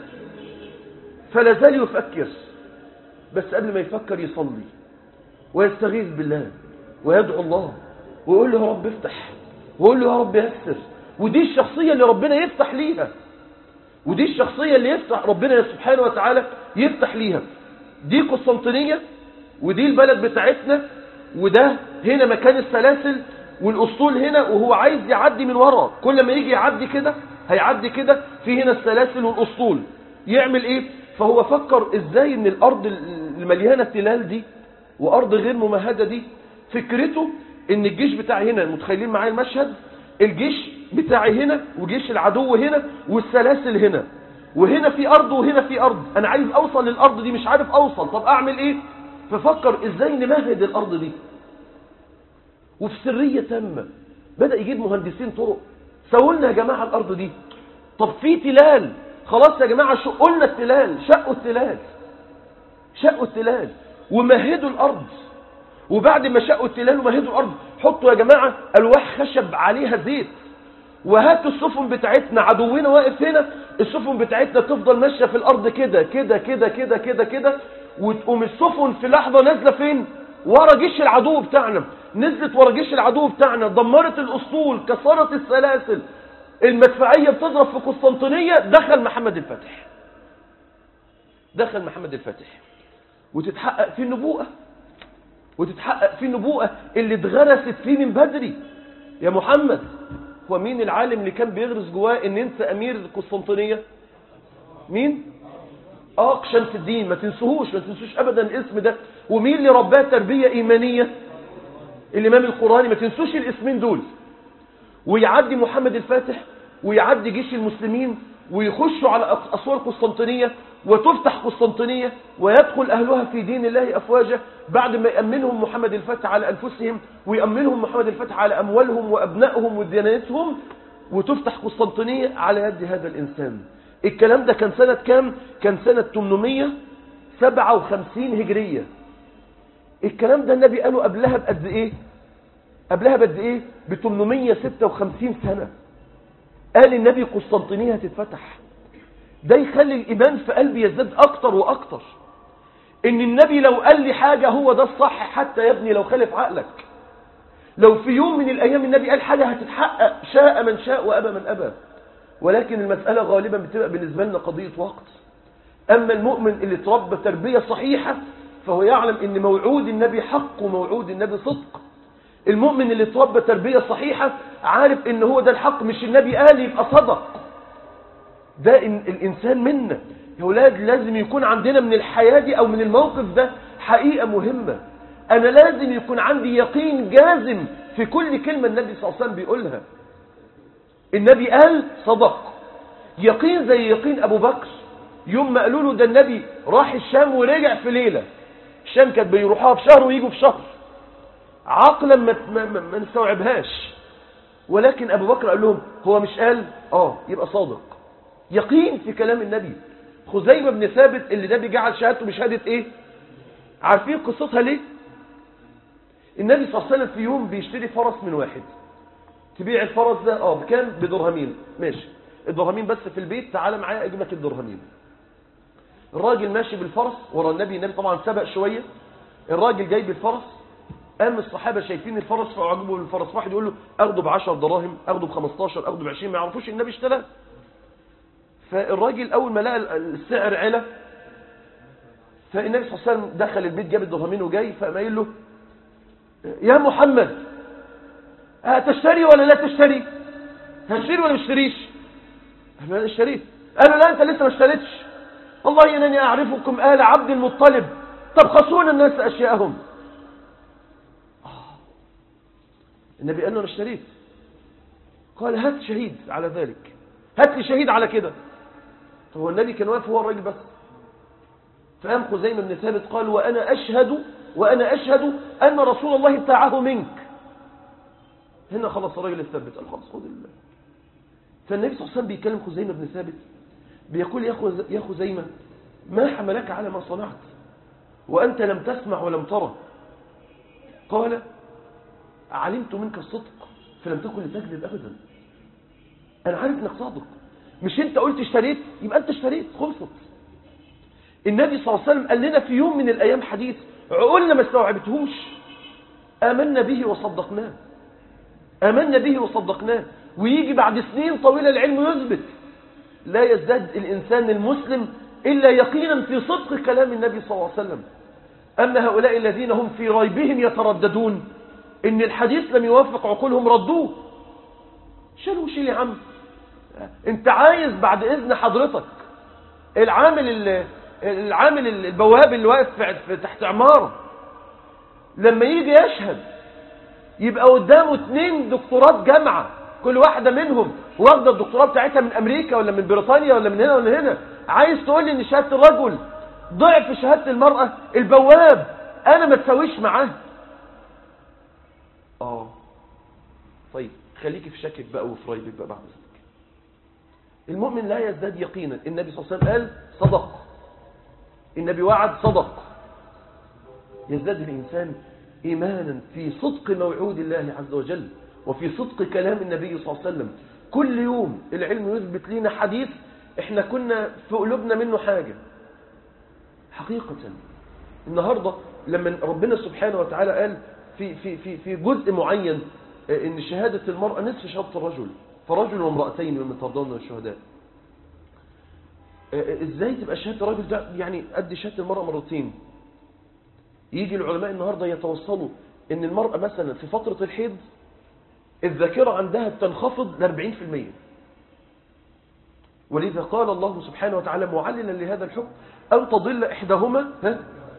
فلا زال يفكر بس قبل ما يفكر يصلي ويستغيث بالله ويدعو الله ويقول له يا رب افتح ويقول له يا رب يسر ودي الشخصية اللي ربنا يفتح ليها ودي الشخصية اللي يفتح ربنا سبحانه وتعالى يفتح ليها دي قسطنطينية ودي البلد بتاعتنا وده هنا مكان السلاسل والأسطول هنا وهو عايز يعدي من ورا كل ما يجي يعدي كده هيعدي كده في هنا السلاسل والأسطول يعمل ايه فهو فكر ازاي ان الارض المليانة تلال دي وارض غير ممهدة دي فكرته ان الجيش بتاعي هنا متخيلين معايا المشهد الجيش بتاعي هنا وجيش العدو هنا والسلاسل هنا وهنا في ارض وهنا في ارض انا عايز اوصل للارض دي مش عارف اوصل طب اعمل ايه ففكر ازاي نمهد الارض دي وفي سرية تامة بدأ يجيب مهندسين طرق سووا يا جماعة الارض دي طب في تلال خلاص يا جماعة شقوا لنا التلال شقوا التلال شقوا التلال ومهدوا الارض وبعد ما شقوا التلال ومهدوا الارض حطوا يا جماعة الواح خشب عليها زيت وهاتوا السفن بتاعتنا عدونا واقف هنا السفن بتاعتنا تفضل ماشية في الارض كده كده كده كده كده كده وتقوم السفن في لحظة نازلة فين ورا جيش العدو بتاعنا نزلت ورا جيش العدو بتاعنا دمرت الأسطول كسرت السلاسل المدفعية بتضرب في قسطنطينية دخل محمد الفاتح دخل محمد الفاتح وتتحقق فيه النبوءة وتتحقق فيه النبوءة اللي اتغرست فيه من بدري يا محمد هو مين العالم اللي كان بيغرس جواه ان انت امير القسطنطينية مين اه شمس الدين ما تنسوهوش ما تنسوش ابدا الاسم ده ومين اللي رباه تربية ايمانية الامام القراني ما تنسوش الاسمين دول ويعدي محمد الفاتح ويعدي جيش المسلمين ويخشوا على اسوار قسطنطينية وتفتح قسطنطينية ويدخل أهلها في دين الله أفواجا بعد ما يأمنهم محمد الفتح على أنفسهم ويأمنهم محمد الفتح على أموالهم وأبنائهم وديانتهم وتفتح قسطنطينية على يد هذا الإنسان الكلام ده كان سنة كام؟ كان سنة 857 هجرية الكلام ده النبي قاله قبلها بقد إيه؟ قبلها بقد إيه؟ ب 856 سنة قال النبي قسطنطينية هتتفتح ده يخلي الإيمان في قلبي يزداد أكتر وأكتر إن النبي لو قال لي حاجة هو ده الصح حتى يا ابني لو خالف عقلك لو في يوم من الأيام النبي قال حاجة هتتحقق شاء من شاء وأبى من أبى ولكن المسألة غالبا بتبقى بالنسبة لنا قضية وقت أما المؤمن اللي تربى تربية صحيحة فهو يعلم إن موعود النبي حق وموعود النبي صدق المؤمن اللي تربى تربية صحيحة عارف إن هو ده الحق مش النبي قال يبقى صدق ده الإنسان منا يا أولاد لازم يكون عندنا من الحياة دي أو من الموقف ده حقيقة مهمة أنا لازم يكون عندي يقين جازم في كل كلمة النبي صلى الله عليه وسلم بيقولها النبي قال صدق يقين زي يقين أبو بكر يوم ما قالوا له ده النبي راح الشام ورجع في ليلة الشام كانت بيروحوها في شهر ويجوا في شهر عقلا ما, ما, ما نستوعبهاش ولكن أبو بكر قال لهم هو مش قال آه يبقى صادق يقين في كلام النبي خزيمة بن ثابت اللي النبي جعل شهادته بشهادة ايه عارفين قصتها ليه النبي صلى الله عليه وسلم في يوم بيشتري فرس من واحد تبيع الفرس ده اه بكام بدرهمين ماشي الدرهمين بس في البيت تعالى معايا اجيب لك الدرهمين الراجل ماشي بالفرس ورا النبي النبي طبعا سبق شوية الراجل جايب الفرس قام الصحابة شايفين الفرس فعجبوا بالفرس واحد يقول له اخده ب 10 دراهم اخده ب 15 اخده ب 20 ما يعرفوش النبي اشتراه فالراجل أول ما لقى السعر علا فالنبي صلى الله عليه وسلم دخل البيت جاب الدرهمين وجاي فقام قايل له يا محمد هتشتري ولا لا تشتري هتشتري ولا مش تشتريش قال له انا اشتريت قال له لا انت لسه ما اشتريتش والله انني اعرفكم آل عبد المطلب تبخسون الناس اشياءهم النبي قال له انا اشتريت قال هات شهيد على ذلك هات لي شهيد على كده هو النبي كان واقف هو الراجل بس فقام خزيمة بن ثابت قال وأنا أشهد وأنا أشهد أن رسول الله ابتاعه منك هنا خلص الراجل الثابت قال خلاص خذ الله فالنبي صلى الله عليه وسلم بيكلم خزيمة بن ثابت بيقول يا خزيمة ما حملك على ما صنعت وأنت لم تسمع ولم ترى قال علمت منك الصدق فلم تكن لتكذب أبدا أنا عارف أنك صادق مش أنت قلت اشتريت يبقى أنت اشتريت خلصت النبي صلى الله عليه وسلم قال لنا في يوم من الأيام حديث عقولنا ما استوعبتهوش آمنا به وصدقناه آمنا به وصدقناه ويجي بعد سنين طويلة العلم يثبت لا يزداد الإنسان المسلم إلا يقينا في صدق كلام النبي صلى الله عليه وسلم أما هؤلاء الذين هم في ريبهم يترددون إن الحديث لم يوافق عقولهم ردوه شالوا شيل يا عم انت عايز بعد اذن حضرتك العامل العامل البواب اللي واقف في تحت عمارة لما يجي يشهد يبقى قدامه اتنين دكتورات جامعة كل واحدة منهم واخدة الدكتوراه بتاعتها من امريكا ولا من بريطانيا ولا من هنا ولا هنا عايز تقول لي ان شهادة الرجل ضعف شهادة المرأة البواب انا ما تساويش معاه اه طيب خليكي في شكك بقى وفي ريبك بقى بعد ذلك المؤمن لا يزداد يقينا النبي صلى الله عليه وسلم قال صدق النبي وعد صدق يزداد الإنسان إيمانا في صدق موعود الله عز وجل وفي صدق كلام النبي صلى الله عليه وسلم كل يوم العلم يثبت لنا حديث احنا كنا في قلوبنا منه حاجة حقيقة النهاردة لما ربنا سبحانه وتعالى قال في, في, في, في جزء معين آه، ان شهادة المرأة نصف شهادة الرجل فرجل وامرأتين ممن ترضون من الشهداء آه، ازاي تبقى شهادة الرجل ده يعني قد شهادة المرأة مرتين يجي العلماء النهاردة يتوصلوا ان المرأة مثلا في فترة الحيض الذاكرة عندها بتنخفض ل 40% ولذا قال الله سبحانه وتعالى معلنا لهذا الحكم أن تضل إحداهما ها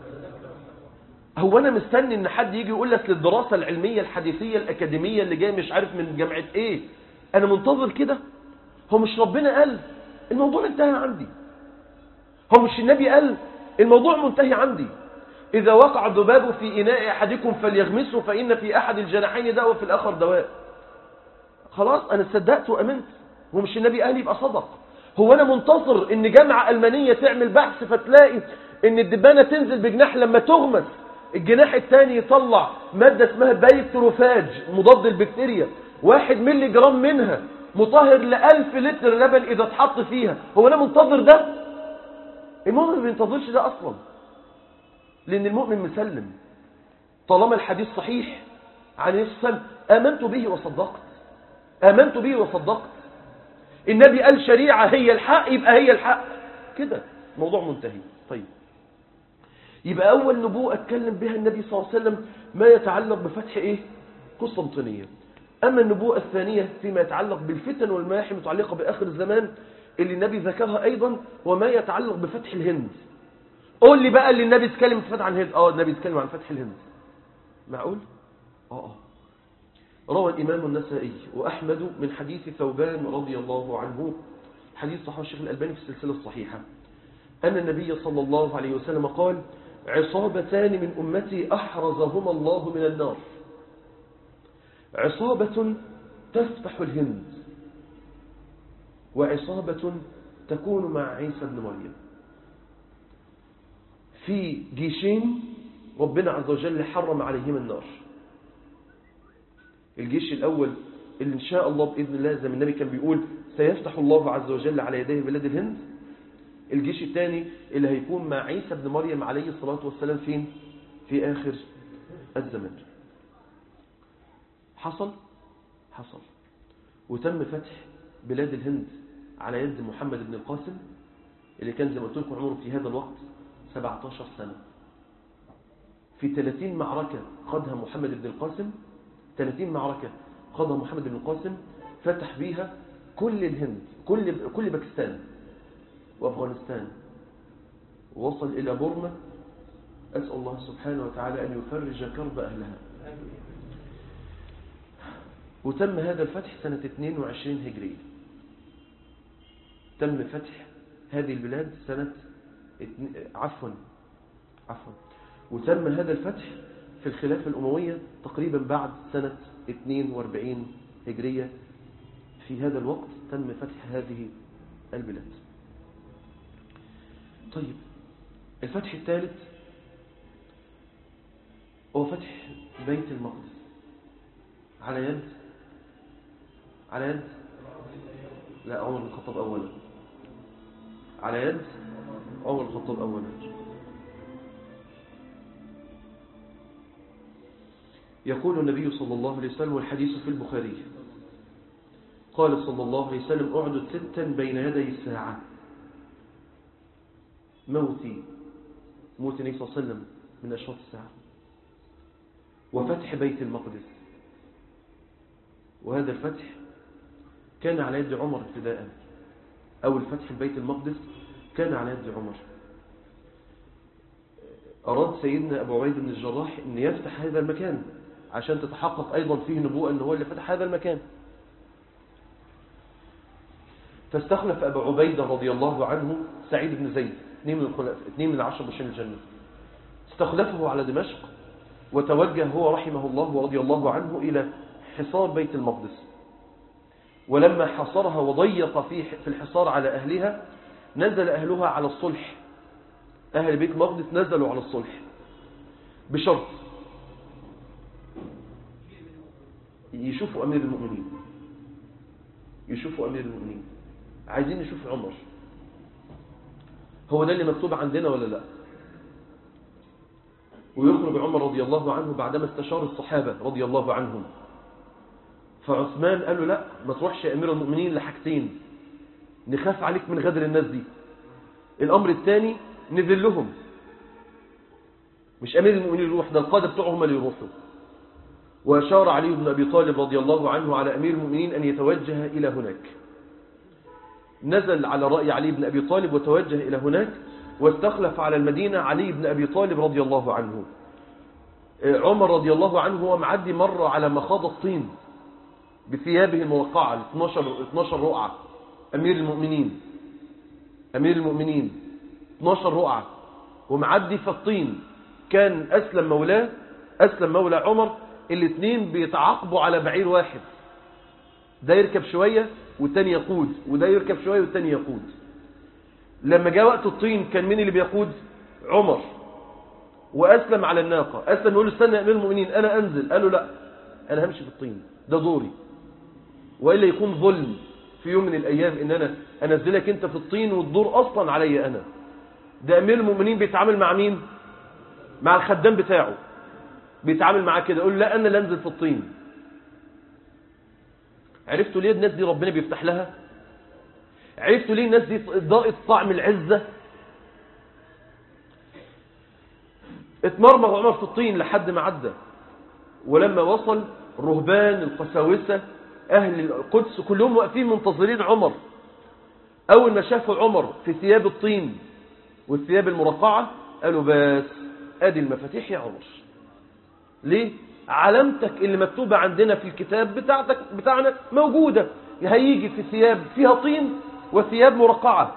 هو أنا مستني إن حد يجي يقول لك للدراسة العلمية الحديثية الأكاديمية اللي جاي مش عارف من جامعة إيه أنا منتظر كده هو مش ربنا قال الموضوع انتهى عندي هو مش النبي قال الموضوع منتهي عندي إذا وقع الذباب في إناء أحدكم فليغمسه فإن في أحد الجناحين داء وفي الآخر دواء خلاص أنا صدقت وأمنت هو مش النبي قال يبقى صدق هو أنا منتظر إن جامعة ألمانية تعمل بحث فتلاقي إن الدبانة تنزل بجناح لما تغمس الجناح الثاني يطلع مادة اسمها بايكتروفاج مضاد البكتيريا واحد ملي جرام منها مطهر لألف لتر لبن إذا اتحط فيها هو أنا منتظر ده المؤمن ما بينتظرش ده أصلا لأن المؤمن مسلم طالما الحديث صحيح عن السلام آمنت به وصدقت آمنت به وصدقت النبي قال شريعة هي الحق يبقى هي الحق كده موضوع منتهي طيب يبقى أول نبوءة اتكلم بها النبي صلى الله عليه وسلم ما يتعلق بفتح إيه قسطنطينية أما النبوءة الثانية فيما يتعلق بالفتن والماحي متعلقة بآخر الزمان اللي النبي ذكرها أيضا وما يتعلق بفتح الهند قول لي بقى اللي النبي اتكلم في فتح الهند اه النبي اتكلم عن فتح الهند معقول اه اه روى الإمام النسائي وأحمد من حديث ثوبان رضي الله عنه حديث صحيح الشيخ الألباني في السلسلة الصحيحة أن النبي صلى الله عليه وسلم قال عصابتان من أمتي أحرزهما الله من النار عصابة تفتح الهند وعصابة تكون مع عيسى بن مريم في جيشين ربنا عز وجل حرم عليهما النار الجيش الأول اللي إن شاء الله بإذن الله زي ما النبي كان بيقول سيفتح الله عز وجل على يديه بلاد الهند الجيش الثاني اللي هيكون مع عيسى بن مريم عليه الصلاة والسلام فين في آخر الزمان حصل حصل وتم فتح بلاد الهند على يد محمد بن القاسم اللي كان زي ما قلت لكم عمره في هذا الوقت 17 سنة في 30 معركة قادها محمد بن القاسم 30 معركة قادها محمد بن القاسم فتح بيها كل الهند كل كل باكستان وأفغانستان ووصل إلى بورما أسأل الله سبحانه وتعالى أن يفرج كرب أهلها وتم هذا الفتح سنة 22 هجرية تم فتح هذه البلاد سنة عفوا عفوا وتم هذا الفتح في الخلافة الأموية تقريبا بعد سنة 42 هجرية في هذا الوقت تم فتح هذه البلاد طيب الفتح الثالث هو فتح بيت المقدس على يد على يد لا عمر بن الخطاب أولا على يد عمر بن الخطاب أولا يقول النبي صلى الله عليه وسلم والحديث في البخاري قال صلى الله عليه وسلم أعدد ستا بين يدي الساعة موتي موت النبي صلى الله عليه وسلم من أشراط الساعة وفتح بيت المقدس وهذا الفتح كان على يد عمر ابتداء أو الفتح البيت المقدس كان على يد عمر أراد سيدنا أبو عبيد بن الجراح أن يفتح هذا المكان عشان تتحقق أيضا فيه نبوءة أنه هو اللي فتح هذا المكان فاستخلف أبو عبيدة رضي الله عنه سعيد بن زيد اثنين من الخلفاء اثنين من عشر بشين الجنة استخلفه على دمشق وتوجه هو رحمه الله ورضي الله عنه إلى حصار بيت المقدس ولما حصرها وضيق في في الحصار على أهلها نزل أهلها على الصلح أهل بيت المقدس نزلوا على الصلح بشرط يشوفوا أمير المؤمنين يشوفوا أمير المؤمنين عايزين نشوف عمر هو ده اللي مكتوب عندنا ولا لا ويخرج عمر رضي الله عنه بعدما استشار الصحابة رضي الله عنهم فعثمان قال له لا ما تروحش يا أمير المؤمنين لحاجتين نخاف عليك من غدر الناس دي الأمر الثاني نذلهم مش أمير المؤمنين يروح ده القادة بتوعهم اللي يروحوا وأشار علي بن أبي طالب رضي الله عنه على أمير المؤمنين أن يتوجه إلى هناك نزل على رأي علي بن أبي طالب وتوجه إلى هناك واستخلف على المدينة علي بن أبي طالب رضي الله عنه عمر رضي الله عنه هو معدي مرة على مخاض الطين بثيابه الموقعة 12 12 رقعة أمير المؤمنين أمير المؤمنين 12 رقعة ومعدي في الطين كان أسلم مولاه أسلم مولى عمر الاثنين بيتعاقبوا على بعير واحد ده يركب شوية والتاني يقود وده يركب شوية والتاني يقود لما جاء وقت الطين كان مين اللي بيقود عمر وأسلم على الناقة أسلم يقول له استنى يا أمير المؤمنين أنا أنزل قال له لا أنا همشي في الطين ده دوري وإلا يكون ظلم في يوم من الأيام إن أنا أنزلك أنت في الطين والدور أصلا علي أنا ده أمير المؤمنين بيتعامل مع مين مع الخدام بتاعه بيتعامل معاه كده يقول لا أنا اللي أنزل في الطين عرفتوا ليه الناس دي ربنا بيفتح لها عرفتوا ليه الناس دي ضاقت طعم العزة اتمرمغ عمر في الطين لحد ما عدى ولما وصل الرهبان القساوسة أهل القدس كلهم واقفين منتظرين عمر أول ما شافوا عمر في ثياب الطين والثياب المرقعة قالوا بس ادي المفاتيح يا عمر ليه علامتك اللي مكتوبة عندنا في الكتاب بتاعتك بتاعنا موجودة هيجي في ثياب فيها طين وثياب مرقعة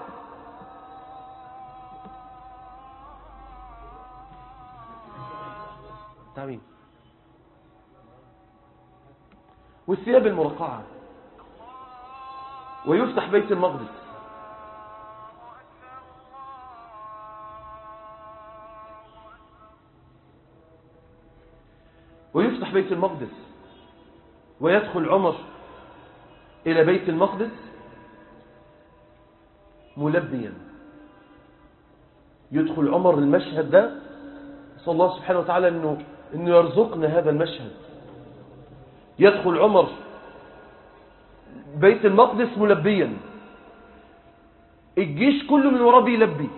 تعمين والثياب المرقعة ويفتح بيت المقدس ويفتح بيت المقدس ويدخل عمر إلى بيت المقدس ملبيا يدخل عمر المشهد ده صلى الله سبحانه وتعالى أنه, إنه يرزقنا هذا المشهد يدخل عمر بيت المقدس ملبيا الجيش كله من وراه بيلبي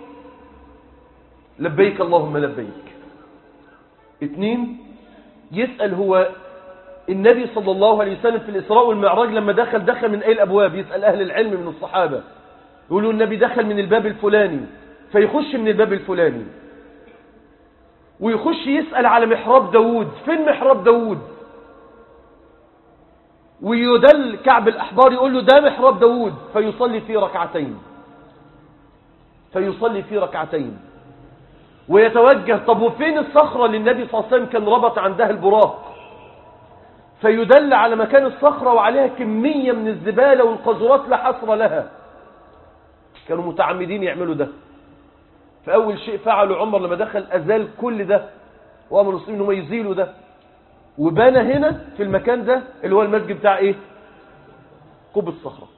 لبيك اللهم لبيك اتنين يسأل هو النبي صلى الله عليه وسلم في الإسراء والمعراج لما دخل دخل من أي الأبواب يسأل أهل العلم من الصحابة يقولوا النبي دخل من الباب الفلاني فيخش من الباب الفلاني ويخش يسأل على محراب داود فين محراب داود ويدل كعب الأحبار يقول له ده محراب داود فيصلي في ركعتين فيصلي في ركعتين ويتوجه طب وفين الصخرة اللي النبي صلى الله عليه وسلم كان ربط عندها البراق فيدل على مكان الصخرة وعليها كمية من الزبالة والقذرات لا حصر لها كانوا متعمدين يعملوا ده فأول شيء فعله عمر لما دخل أزال كل ده وأمر المسلمين انهم يزيلوا ده وبنى هنا في المكان ده اللي هو المسجد بتاع ايه قبة الصخرة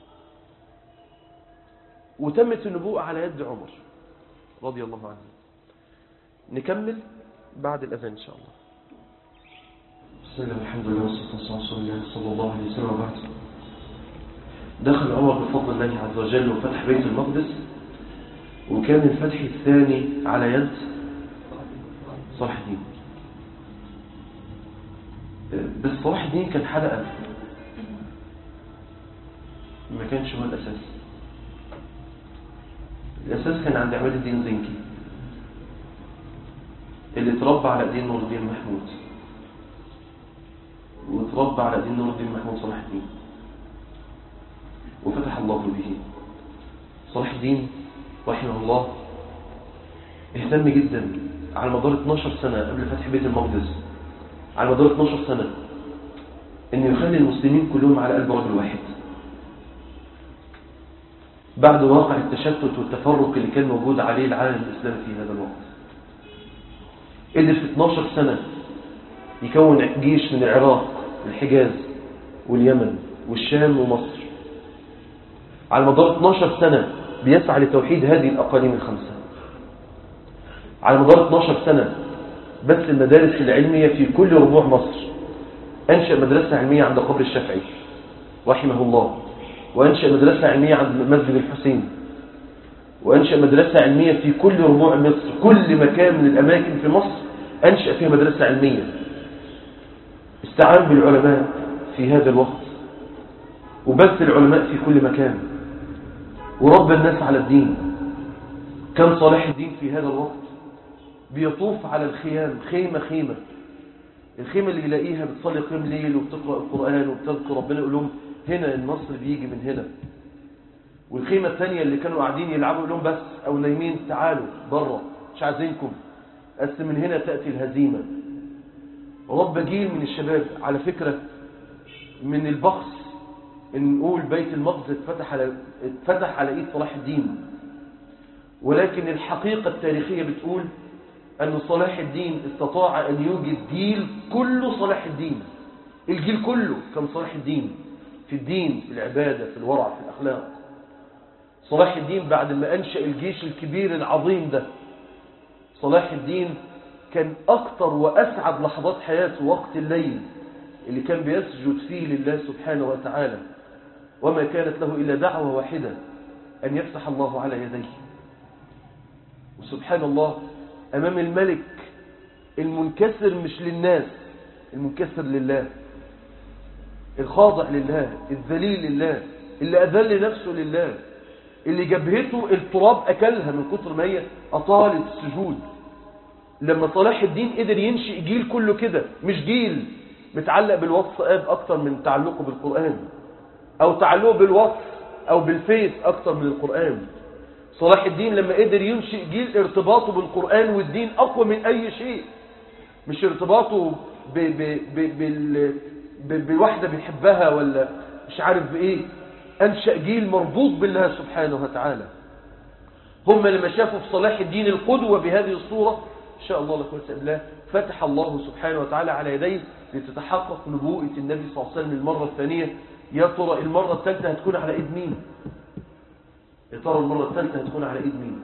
وتمت النبوءة على يد عمر رضي الله عنه نكمل بعد الأذان إن شاء الله بسم الله الحمد لله والصلاة والسلام على رسول الله صلى الله عليه وسلم وبعد دخل عمر بفضل الله عز وجل وفتح بيت المقدس وكان الفتح الثاني على يد صلاح الدين بس صلاح الدين كان حلقة ما كانش هو الأساس الأساس كان عند عماد الدين زنكي اللي اتربى على ايدين نور الدين محمود واتربى على ايدين نور الدين محمود صلاح الدين وفتح الله به صلاح الدين رحمه الله اهتم جدا على مدار 12 سنة قبل فتح بيت المقدس على مدار 12 سنة انه يخلي المسلمين كلهم على قلب رجل واحد بعد واقع التشتت والتفرق اللي كان موجود عليه العالم الإسلامي في هذا الوقت قدر في 12 سنة يكون جيش من العراق والحجاز واليمن والشام ومصر على مدار 12 سنة بيسعى لتوحيد هذه الأقاليم الخمسة على مدار 12 سنة بس المدارس العلمية في كل ربوع مصر أنشأ مدرسة علمية عند قبر الشافعي رحمه الله وأنشأ مدرسة علمية عند مسجد الحسين وأنشأ مدرسة علمية في كل ربوع مصر كل مكان من الأماكن في مصر أنشأ فيها مدرسة علمية استعان بالعلماء في هذا الوقت وبث العلماء في كل مكان وربى الناس على الدين كان صلاح الدين في هذا الوقت بيطوف على الخيام خيمة خيمة الخيمة اللي يلاقيها بتصلي قيام ليل وبتقرأ القرآن وبتذكر ربنا يقول لهم هنا النصر بيجي من هنا والخيمة الثانية اللي كانوا قاعدين يلعبوا يقول لهم بس أو نايمين تعالوا بره مش عايزينكم أس من هنا تأتي الهزيمة رب جيل من الشباب على فكرة من البخس ان نقول بيت المقدس اتفتح على اتفتح على ايد صلاح الدين ولكن الحقيقة التاريخية بتقول أن صلاح الدين استطاع أن يوجد جيل كله صلاح الدين الجيل كله كان صلاح الدين في الدين في العبادة في الورع في الأخلاق صلاح الدين بعد ما أنشأ الجيش الكبير العظيم ده صلاح الدين كان أكتر وأسعد لحظات حياته وقت الليل اللي كان بيسجد فيه لله سبحانه وتعالى وما كانت له إلا دعوة واحدة أن يفتح الله على يديه وسبحان الله أمام الملك المنكسر مش للناس المنكسر لله الخاضع لله الذليل لله اللي أذل نفسه لله اللي جبهته التراب أكلها من كتر ما هي أطالت السجود لما صلاح الدين قدر ينشئ جيل كله كده مش جيل متعلق بالواتساب أكتر من تعلقه بالقرآن أو تعلقه بالواتس أو بالفيس أكتر من القرآن صلاح الدين لما قدر ينشئ جيل ارتباطه بالقرآن والدين أقوى من أي شيء مش ارتباطه ب ب ب بال ب بواحدة بيحبها ولا مش عارف بإيه أنشأ جيل مربوط بالله سبحانه وتعالى هم لما شافوا في صلاح الدين القدوة بهذه الصورة إن شاء الله لكم الله فتح الله سبحانه وتعالى على يديه لتتحقق نبوءة النبي صلى الله عليه وسلم المرة الثانية يا ترى المرة الثالثة هتكون على إيد مين يا ترى المرة الثالثة هتكون على إيد مين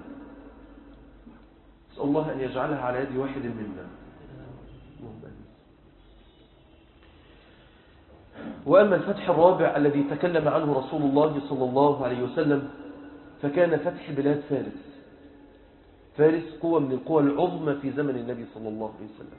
أسأل الله أن يجعلها على يد واحد منا وأما الفتح الرابع الذي تكلم عنه رسول الله صلى الله عليه وسلم فكان فتح بلاد فارس فارس قوة من القوى العظمى في زمن النبي صلى الله عليه وسلم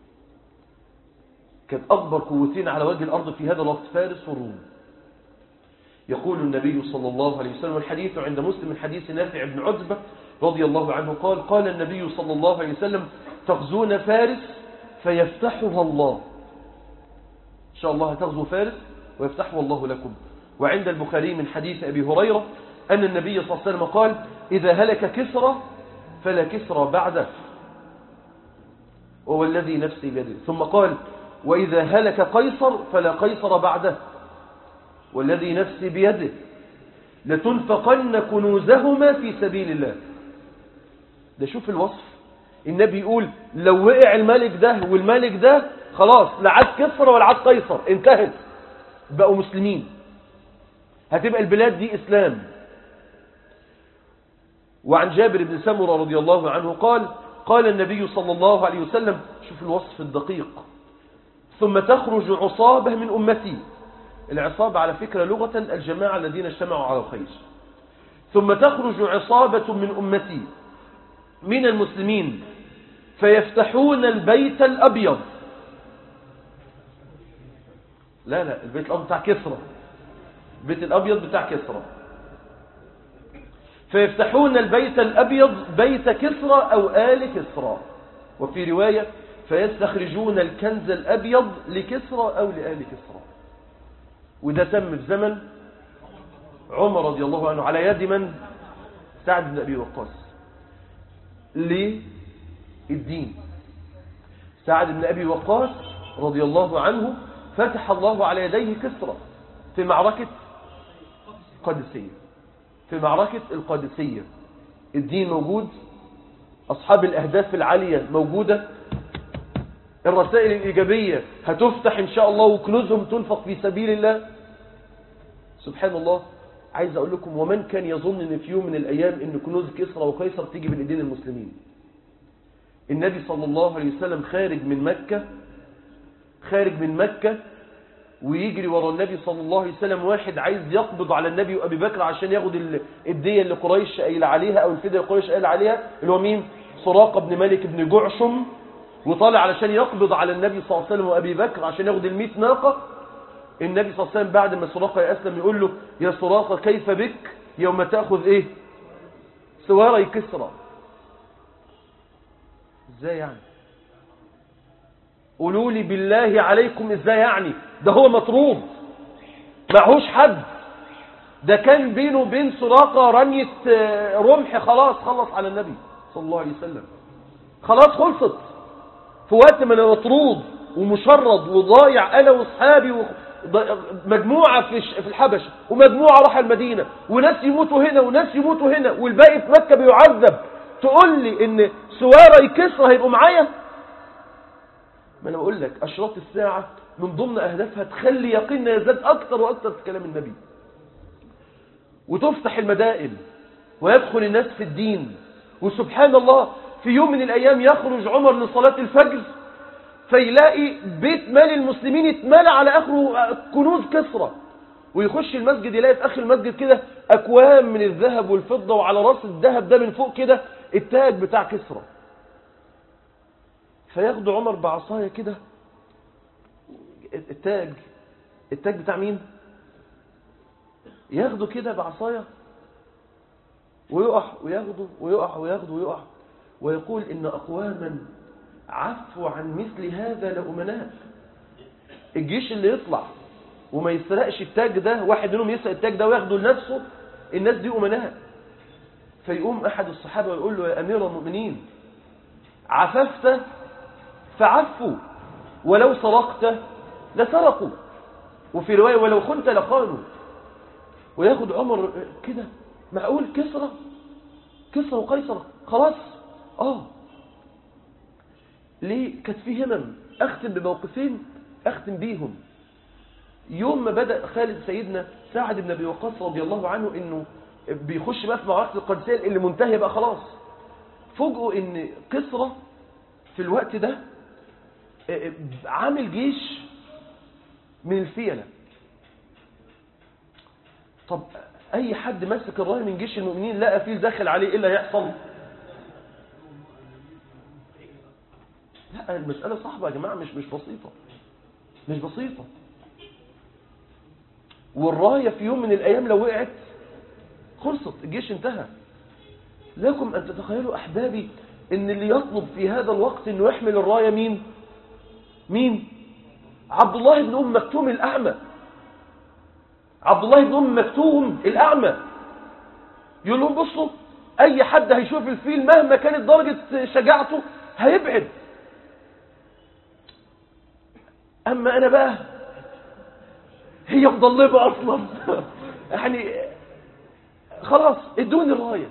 كانت أكبر قوتين على وجه الأرض في هذا الوقت فارس والروم يقول النبي صلى الله عليه وسلم الحديث عند مسلم من حديث نافع بن عتبة رضي الله عنه قال قال النبي صلى الله عليه وسلم تغزون فارس فيفتحها الله إن شاء الله تغزو فارس ويفتحها الله لكم وعند البخاري من حديث أبي هريرة أن النبي صلى الله عليه وسلم قال إذا هلك كسرى فلا كسرى بعده وهو الذي نفسي بيده ثم قال وإذا هلك قيصر فلا قيصر بعده والذي نفسي بيده لتنفقن كنوزهما في سبيل الله ده شوف الوصف النبي يقول لو وقع الملك ده والملك ده خلاص لا عاد كسرى ولا عاد قيصر انتهت بقوا مسلمين هتبقى البلاد دي إسلام وعن جابر بن سمرة رضي الله عنه قال قال النبي صلى الله عليه وسلم شوف الوصف الدقيق ثم تخرج عصابة من أمتي العصابة على فكرة لغة الجماعة الذين اجتمعوا على الخير ثم تخرج عصابة من أمتي من المسلمين فيفتحون البيت الأبيض لا لا البيت الأبيض بتاع كسرى البيت الأبيض بتاع كسرى فيفتحون البيت الأبيض بيت كسرى أو آل كسرى وفي رواية فيستخرجون الكنز الأبيض لكسرى أو لآل كسرى وده تم في زمن عمر رضي الله عنه على يد من سعد بن أبي وقاص للدين سعد بن أبي وقاص رضي الله عنه فتح الله على يديه كسرى في معركة قادسية في معركة القادسية الدين موجود أصحاب الأهداف العالية موجودة الرسائل الإيجابية هتفتح إن شاء الله وكنوزهم تنفق في سبيل الله سبحان الله عايز أقول لكم ومن كان يظن أن في يوم من الأيام أن كنوز كسرى وقيصر تيجي من إيدين المسلمين النبي صلى الله عليه وسلم خارج من مكة خارج من مكة ويجري ورا النبي صلى الله عليه وسلم واحد عايز يقبض على النبي وأبي بكر عشان ياخد ال- الدية اللي قريش قايل عليها أو الفدية اللي قريش قايل عليها اللي هو مين سراقة بن مالك بن جعشم وطالع علشان يقبض على النبي صلى الله عليه وسلم وأبي بكر عشان ياخد المئة ناقة النبي صلى الله عليه وسلم بعد ما سراقة يأسلم يقول له يا سراقة كيف بك يوم تأخذ إيه سواري كسرى ازاي يعني قولوا لي بالله عليكم ازاي يعني ده هو مطرود معهوش حد ده كان بينه وبين سراقة رمية آه، رمح خلاص خلص على النبي صلى الله عليه وسلم خلاص خلصت في وقت ما انا مطرود ومشرد وضايع انا واصحابي و... ض- مجموعة في الش- في الحبشة ومجموعة راح المدينة وناس يموتوا هنا وناس يموتوا هنا والباقي في مكة بيعذب تقول لي ان سواري كسرى هيبقوا معايا ما انا بقول لك اشراط الساعة من ضمن اهدافها تخلي يقيننا يزداد اكتر واكتر في كلام النبي وتفتح المدائن ويدخل الناس في الدين وسبحان الله في يوم من الايام يخرج عمر لصلاة الفجر فيلاقي بيت مال المسلمين اتملى على اخره كنوز كسرى ويخش المسجد يلاقي في اخر المسجد كده اكوام من الذهب والفضة وعلى راس الذهب ده من فوق كده التاج بتاع كسرى فياخد عمر بعصايه كده التاج التاج بتاع مين ياخده كده بعصايه ويقع وياخده ويقع وياخده ويقع ويقول إن أقواما عفوا عن مثل هذا لأمناء الجيش اللي يطلع وما يسرقش التاج ده واحد منهم يسرق التاج ده وياخده لنفسه الناس دي أمناء فيقوم أحد الصحابة ويقول له يا أمير المؤمنين عففت فعفوا ولو سرقت لسرقوا وفي رواية ولو خنت لخانوا وياخد عمر كده معقول كسرى كسرى وقيصر خلاص اه ليه كانت في همم اختم بموقفين اختم بيهم يوم ما بدأ خالد سيدنا سعد بن ابي وقاص رضي الله عنه انه بيخش بقى في معركة القادسية اللي منتهية بقى خلاص فوجئوا ان كسرى في الوقت ده عامل جيش من الفيلة طب اي حد ماسك الرايه من جيش المؤمنين لقى فيل داخل عليه ايه اللي هيحصل لا المسألة صعبة يا جماعة مش مش بسيطة مش بسيطة والراية في يوم من الأيام لو وقعت خلصت الجيش انتهى لكم أن تتخيلوا أحبابي أن اللي يطلب في هذا الوقت أنه يحمل الراية مين مين عبد الله بن أم مكتوم الأعمى عبد الله بن أم مكتوم الأعمى يقول لهم بصوا أي حد هيشوف الفيل مهما كانت درجة شجاعته هيبعد أما أنا بقى هي مضلمة أصلا يعني خلاص ادوني الراية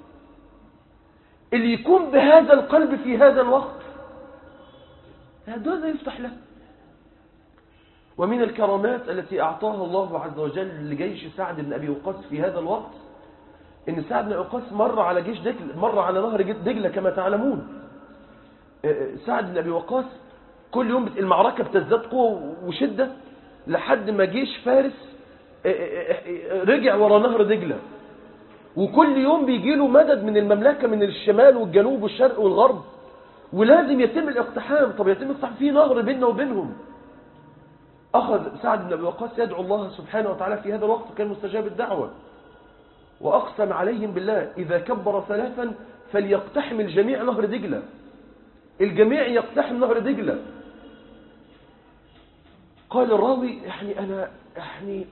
اللي يكون بهذا القلب في هذا الوقت هذا يفتح له ومن الكرامات التي أعطاها الله عز وجل لجيش سعد بن أبي وقاص في هذا الوقت إن سعد بن أبي وقاص مر على جيش دجلة مر على نهر دجلة كما تعلمون سعد بن أبي وقاص كل يوم المعركة بتزداد قوة وشدة لحد ما جيش فارس رجع ورا نهر دجلة وكل يوم بيجي له مدد من المملكة من الشمال والجنوب والشرق والغرب ولازم يتم الاقتحام طب يتم الاقتحام في نهر بيننا وبينهم أخذ سعد بن أبي وقاص يدعو الله سبحانه وتعالى في هذا الوقت كان مستجاب الدعوة وأقسم عليهم بالله إذا كبر ثلاثا فليقتحم الجميع نهر دجلة الجميع يقتحم نهر دجلة قال الراوي يعني أنا يعني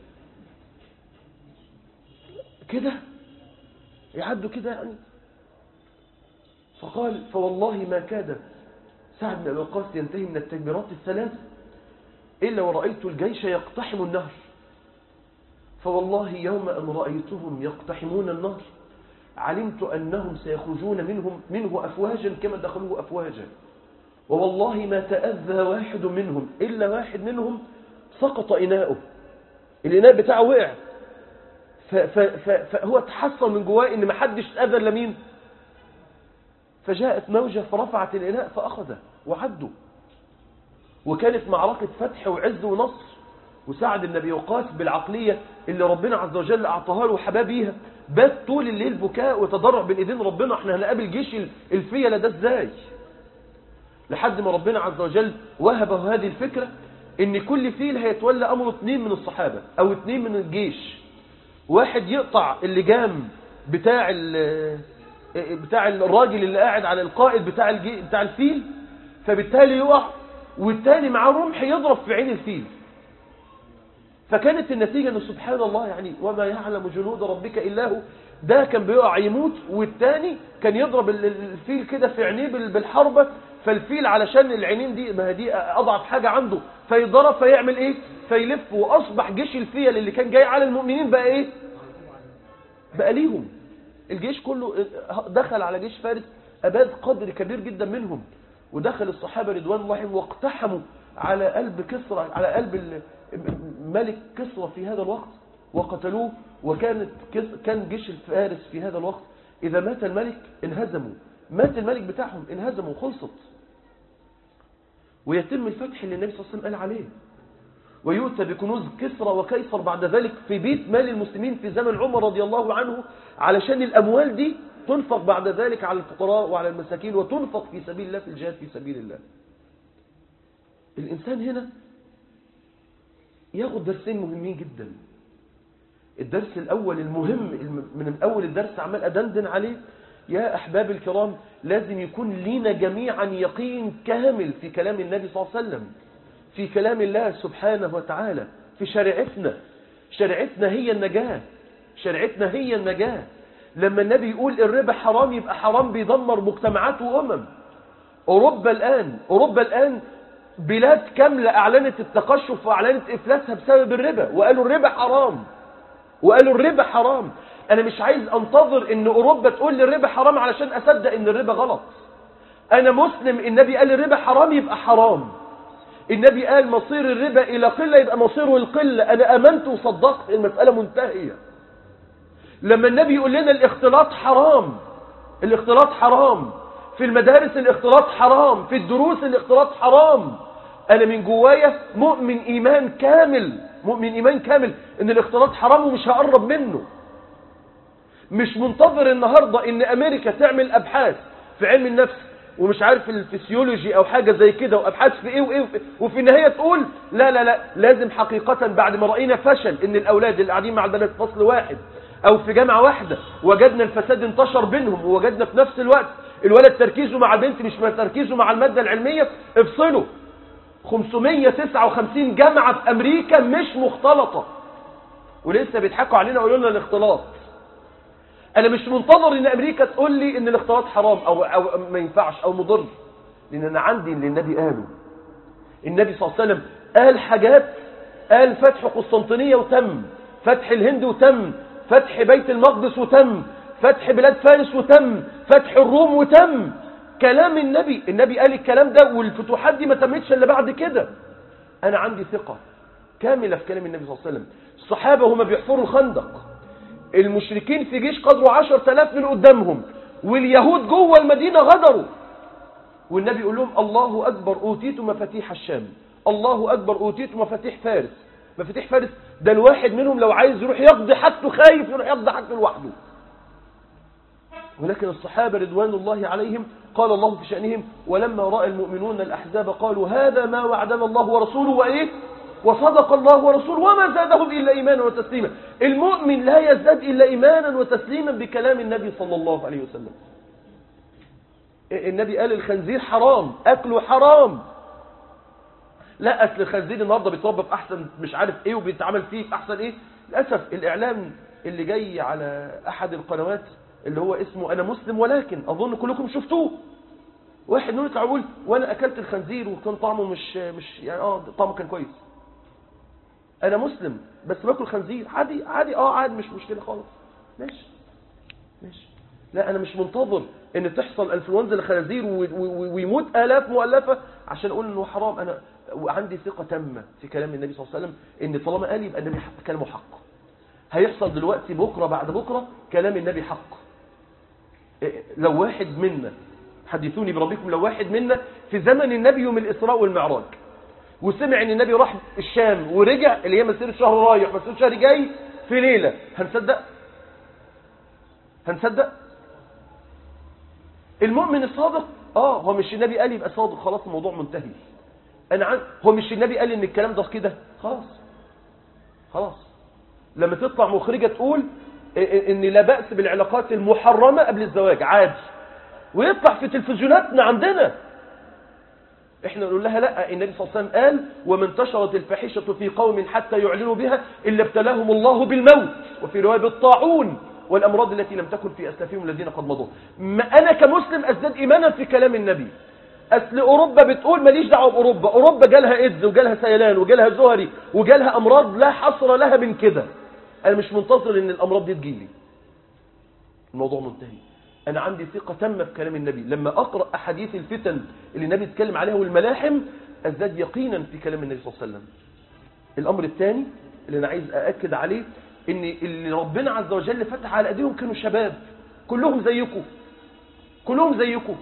كده يعدوا كده يعني فقال فوالله ما كاد سعد بن أبي وقاص ينتهي من التكبيرات الثلاث إلا ورأيت الجيش يقتحم النهر فوالله يوم أن رأيتهم يقتحمون النهر علمت أنهم سيخرجون منهم منه أفواجا كما دخلوه أفواجا ووالله ما تأذى واحد منهم إلا واحد منهم سقط إناؤه الإناء بتاعه وقع فهو تحصل من جواه إن ما حدش أذى لمين فجاءت موجة فرفعت الإناء فأخذه وعدوا وكانت معركة فتح وعز ونصر وساعد النبي وقاس بالعقلية اللي ربنا عز وجل أعطاها له وحبابيها بات طول الليل بكاء وتضرع بين ايدين ربنا احنا هنقابل جيش الفيلة ده ازاي لحد ما ربنا عز وجل وهبه هذه الفكرة ان كل فيل هيتولى امره اثنين من الصحابة او اثنين من الجيش واحد يقطع اللجام بتاع بتاع الراجل اللي قاعد على القائد بتاع الجي بتاع الفيل فبالتالي يقع والتاني معاه رمح يضرب في عين الفيل فكانت النتيجة أن سبحان الله يعني وما يعلم جنود ربك إلا هو ده كان بيقع يموت والتاني كان يضرب الفيل كده في عينيه بالحربة فالفيل علشان العينين دي ما دي أضعف حاجة عنده فيضرب فيعمل إيه فيلف وأصبح جيش الفيل اللي كان جاي على المؤمنين بقى إيه بقى ليهم الجيش كله دخل على جيش فارس أباد قدر كبير جدا منهم ودخل الصحابة رضوان الله عليهم واقتحموا على قلب كسرى على قلب ملك كسرى في هذا الوقت وقتلوه وكانت كان جيش الفارس في هذا الوقت إذا مات الملك انهزموا مات الملك بتاعهم انهزموا خلصت ويتم الفتح اللي النبي صلى الله عليه وسلم قال عليه ويؤتى بكنوز كسرى وكيصر بعد ذلك في بيت مال المسلمين في زمن عمر رضي الله عنه علشان الأموال دي تنفق بعد ذلك على الفقراء وعلى المساكين وتنفق في سبيل الله في الجهاد في سبيل الله الإنسان هنا ياخد درسين مهمين جدا الدرس الأول المهم من أول الدرس عمال أدندن عليه يا أحباب الكرام لازم يكون لينا جميعا يقين كامل في كلام النبي صلى الله عليه وسلم في كلام الله سبحانه وتعالى في شريعتنا شريعتنا هي النجاة شريعتنا هي النجاة لما النبي يقول الربا حرام يبقى حرام بيدمر مجتمعات وأمم أوروبا الآن أوروبا الآن بلاد كاملة أعلنت التقشف وأعلنت إفلاسها بسبب الربا وقالوا الربا حرام وقالوا الربا حرام أنا مش عايز أنتظر إن أوروبا تقول لي الربا حرام علشان أصدق إن الربا غلط أنا مسلم النبي قال الربا حرام يبقى حرام النبي قال مصير الربا إلى قلة يبقى مصيره القلة أنا أمنت وصدقت المسألة منتهية لما النبي يقول لنا الاختلاط حرام الاختلاط حرام في المدارس الاختلاط حرام في الدروس الاختلاط حرام أنا من جوايا مؤمن إيمان كامل مؤمن إيمان كامل إن الاختلاط حرام ومش هقرب منه مش منتظر النهاردة إن أمريكا تعمل أبحاث في علم النفس ومش عارف الفسيولوجي أو حاجة زي كده وأبحاث في إيه وإيه وفي النهاية تقول لا لا لا لازم حقيقة بعد ما رأينا فشل إن الأولاد اللي قاعدين مع البنات فصل واحد أو في جامعة واحدة وجدنا الفساد انتشر بينهم ووجدنا في نفس الوقت الولد تركيزه مع البنت مش تركيزه مع المادة العلمية افصله 559 جامعة في أمريكا مش مختلطة ولسه بيضحكوا علينا ويقولوا لنا الاختلاط أنا مش منتظر إن أمريكا تقول لي إن الاختلاط حرام أو, أو ما ينفعش أو مضر لأن أنا عندي اللي النبي قاله النبي صلى الله عليه وسلم قال حاجات قال فتح قسطنطينية وتم فتح الهند وتم فتح بيت المقدس وتم فتح بلاد فارس وتم فتح الروم وتم كلام النبي النبي قال الكلام ده والفتوحات دي ما تمتش الا بعد كده انا عندي ثقة كاملة في كلام النبي صلى الله عليه وسلم الصحابة هم بيحفروا الخندق المشركين في جيش قدروا عشر تلاف من قدامهم واليهود جوه المدينة غدروا والنبي يقول لهم الله أكبر أوتيت مفاتيح الشام الله أكبر أوتيت مفاتيح فارس مفاتيح فارس ده الواحد منهم لو عايز يروح يقضي حاجته خايف يروح يقضي حاجته لوحده ولكن الصحابة رضوان الله عليهم قال الله في شأنهم ولما رأى المؤمنون الأحزاب قالوا هذا ما وعدنا الله ورسوله وإيه وصدق الله ورسوله وما زادهم إلا إيمانا وتسليما المؤمن لا يزداد إلا إيمانا وتسليما بكلام النبي صلى الله عليه وسلم النبي قال الخنزير حرام أكله حرام لا أصل الخنزير النهاردة بيتربى في أحسن مش عارف إيه وبيتعمل فيه في أحسن إيه للأسف الإعلام اللي جاي على أحد القنوات اللي هو اسمه أنا مسلم ولكن أظن كلكم شفتوه واحد منهم يطلع يقول وأنا أكلت الخنزير وكان طعمه مش مش يعني آه طعمه كان كويس أنا مسلم بس باكل خنزير عادي عادي آه عادي مش مشكلة خالص ماشي ماشي لا أنا مش منتظر إن تحصل انفلونزا للخنازير ويموت آلاف مؤلفة عشان أقول إنه حرام أنا وعندي ثقة تامة في كلام النبي صلى الله عليه وسلم إن طالما قال يبقى النبي كلامه حق هيحصل دلوقتي بكرة بعد بكرة كلام النبي حق لو واحد منا حدثوني بربكم لو واحد منا في زمن النبي يوم الإسراء والمعراج وسمع ان النبي راح الشام ورجع اللي هي مسيرة شهر رايح مسيرة شهر جاي في ليلة هنصدق هنصدق المؤمن الصادق اه هو مش النبي قال يبقى صادق خلاص الموضوع منتهي انا عن... هو مش النبي قال ان الكلام ده كده خلاص خلاص لما تطلع مخرجة تقول ان لا بأس بالعلاقات المحرمة قبل الزواج عادي ويطلع في تلفزيوناتنا عندنا احنا نقول لها لا النبي صلى الله عليه وسلم قال ومن انتشرت الفاحشة في قوم حتى يعلنوا بها إلا ابتلاهم الله بالموت وفي رواية بالطاعون والأمراض التي لم تكن في أسلافهم الذين قد مضوا ما أنا كمسلم أزداد إيمانا في كلام النبي أصل أوروبا بتقول ماليش دعوة بأوروبا أوروبا جالها إيدز وجالها سيلان وجالها زهري وجالها أمراض لا حصر لها من كده أنا مش منتظر إن الأمراض دي تجيلي الموضوع منتهي أنا عندي ثقة تامة في كلام النبي لما أقرأ أحاديث الفتن اللي النبي اتكلم عليها والملاحم أزداد يقينا في كلام النبي صلى الله عليه وسلم الأمر الثاني اللي أنا عايز أأكد عليه إن اللي ربنا عز وجل فتح على أيديهم كانوا شباب كلهم زيكم كلهم زيكم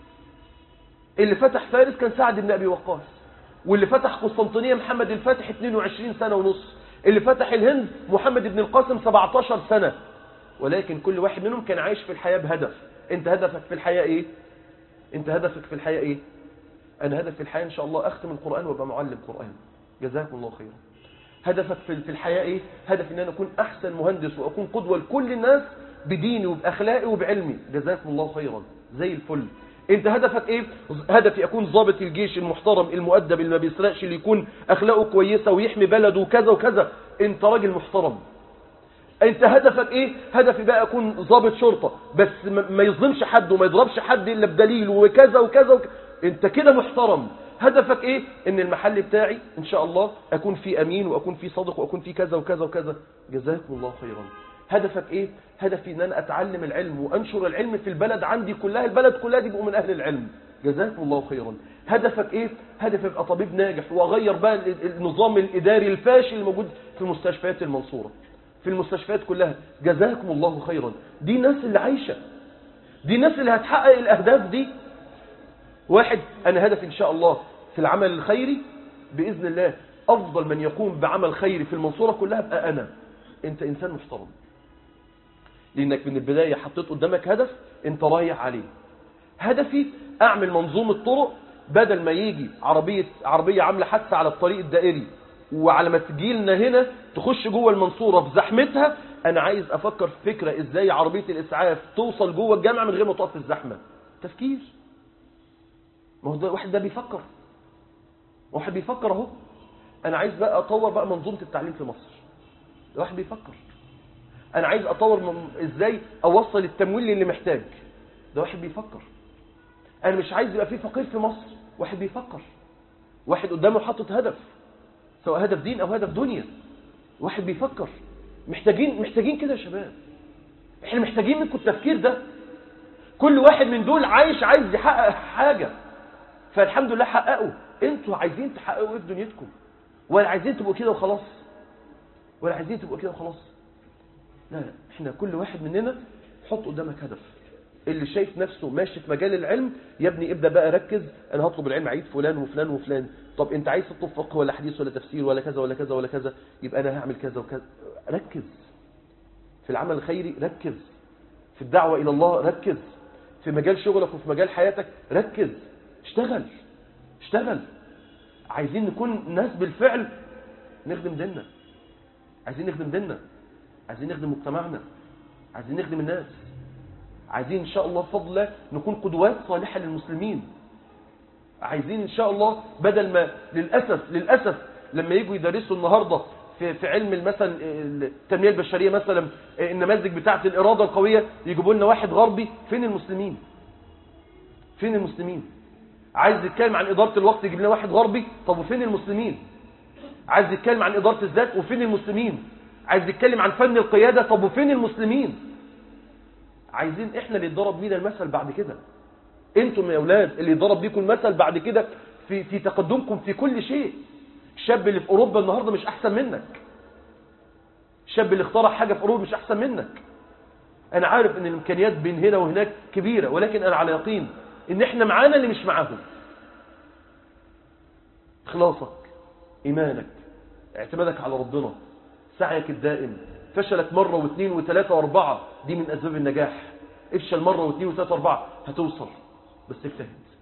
اللي فتح فارس كان سعد بن أبي وقاص واللي فتح قسطنطينية محمد الفاتح 22 سنة ونص اللي فتح الهند محمد بن القاسم 17 سنة ولكن كل واحد منهم كان عايش في الحياة بهدف انت هدفك في الحياة ايه انت هدفك في الحياة ايه انا هدف في الحياة ان شاء الله اختم القرآن وابقى معلم قرآن جزاكم الله خيرا هدفك في في الحياة ايه هدف ان انا اكون احسن مهندس واكون قدوة لكل الناس بديني وباخلاقي وبعلمي جزاكم الله خيرا زي الفل انت هدفك ايه هدفي اكون ضابط الجيش المحترم المؤدب اللي ما بيسرقش اللي يكون اخلاقه كويسة ويحمي بلده وكذا وكذا انت راجل محترم انت هدفك ايه هدفي بقى اكون ضابط شرطة بس ما يظلمش حد وما يضربش حد الا بدليل وكذا وكذا, وكذا. انت كده محترم هدفك ايه ان المحل بتاعي ان شاء الله اكون فيه امين واكون فيه صادق واكون فيه كذا وكذا وكذا جزاكم الله خيرا هدفك ايه هدفي ان انا اتعلم العلم وانشر العلم في البلد عندي كلها البلد كلها دي بقوا من اهل العلم جزاكم الله خيرا هدفك ايه هدفك ابقى طبيب ناجح واغير بقى النظام الاداري الفاشل الموجود في مستشفيات المنصوره في المستشفيات كلها جزاكم الله خيرا دي الناس اللي عايشة دي الناس اللي هتحقق الأهداف دي واحد أنا هدف إن شاء الله في العمل الخيري بإذن الله أفضل من يقوم بعمل خيري في المنصورة كلها بقى أنا أنت إنسان محترم لأنك من البداية حطيت قدامك هدف أنت رايح عليه هدفي أعمل منظومة طرق بدل ما يجي عربية, عربية عاملة حادثة على الطريق الدائري وعلى ما تجيلنا هنا تخش جوه المنصورة في زحمتها انا عايز افكر في فكرة ازاي عربية الاسعاف توصل جوه الجامعة من غير ما تقف في الزحمة تفكير ما هو ده واحد ده بيفكر واحد بيفكر اهو انا عايز بقى اطور بقى منظومة التعليم في مصر ده واحد بيفكر انا عايز اطور من ازاي اوصل التمويل اللي محتاج ده واحد بيفكر انا مش عايز يبقى في فقير في مصر واحد بيفكر واحد قدامه حاطط هدف سواء هدف دين او هدف دنيا واحد بيفكر محتاجين محتاجين كده يا شباب احنا محتاجين منكم التفكير ده كل واحد من دول عايش عايز يحقق حاجة فالحمد لله حققوا انتوا عايزين تحققوا ايه في دنيتكم ولا عايزين تبقوا كده وخلاص ولا عايزين تبقوا كده وخلاص لا لا احنا كل واحد مننا حط قدامك هدف اللي شايف نفسه ماشي في مجال العلم يا ابني ابدا بقى ركز انا هطلب العلم عيد فلان وفلان وفلان طب انت عايز تطلب فقه ولا حديث ولا تفسير ولا كذا ولا كذا ولا كذا يبقى انا هعمل كذا وكذا ركز في العمل الخيري ركز في الدعوة الى الله ركز في مجال شغلك وفي مجال حياتك ركز اشتغل اشتغل عايزين نكون ناس بالفعل نخدم ديننا عايزين نخدم ديننا عايزين نخدم مجتمعنا عايزين نخدم الناس عايزين ان شاء الله بفضل الله نكون قدوات صالحة للمسلمين عايزين ان شاء الله بدل ما للأسف للأسف لما يجوا يدرسوا النهاردة في, في علم مثلا التنمية البشرية مثلا النماذج بتاعة الإرادة القوية يجيبوا لنا واحد غربي فين المسلمين فين المسلمين عايز يتكلم عن إدارة الوقت يجيب لنا واحد غربي طب وفين المسلمين عايز يتكلم عن إدارة الذات وفين المسلمين عايز يتكلم عن فن القيادة طب وفين المسلمين عايزين احنا اللي يتضرب بينا المثل بعد كده انتم يا اولاد اللي يضرب بيكم المثل بعد كده في في تقدمكم في كل شيء الشاب اللي في اوروبا النهارده مش احسن منك الشاب اللي اخترع حاجه في اوروبا مش احسن منك انا عارف ان الامكانيات بين هنا وهناك كبيره ولكن انا على يقين ان احنا معانا اللي مش معاهم اخلاصك ايمانك اعتمادك على ربنا سعيك الدائم فشلت مرة واثنين وثلاثة واربعة دي من اسباب النجاح افشل مرة واثنين وثلاثة واربعة هتوصل بس اجتهد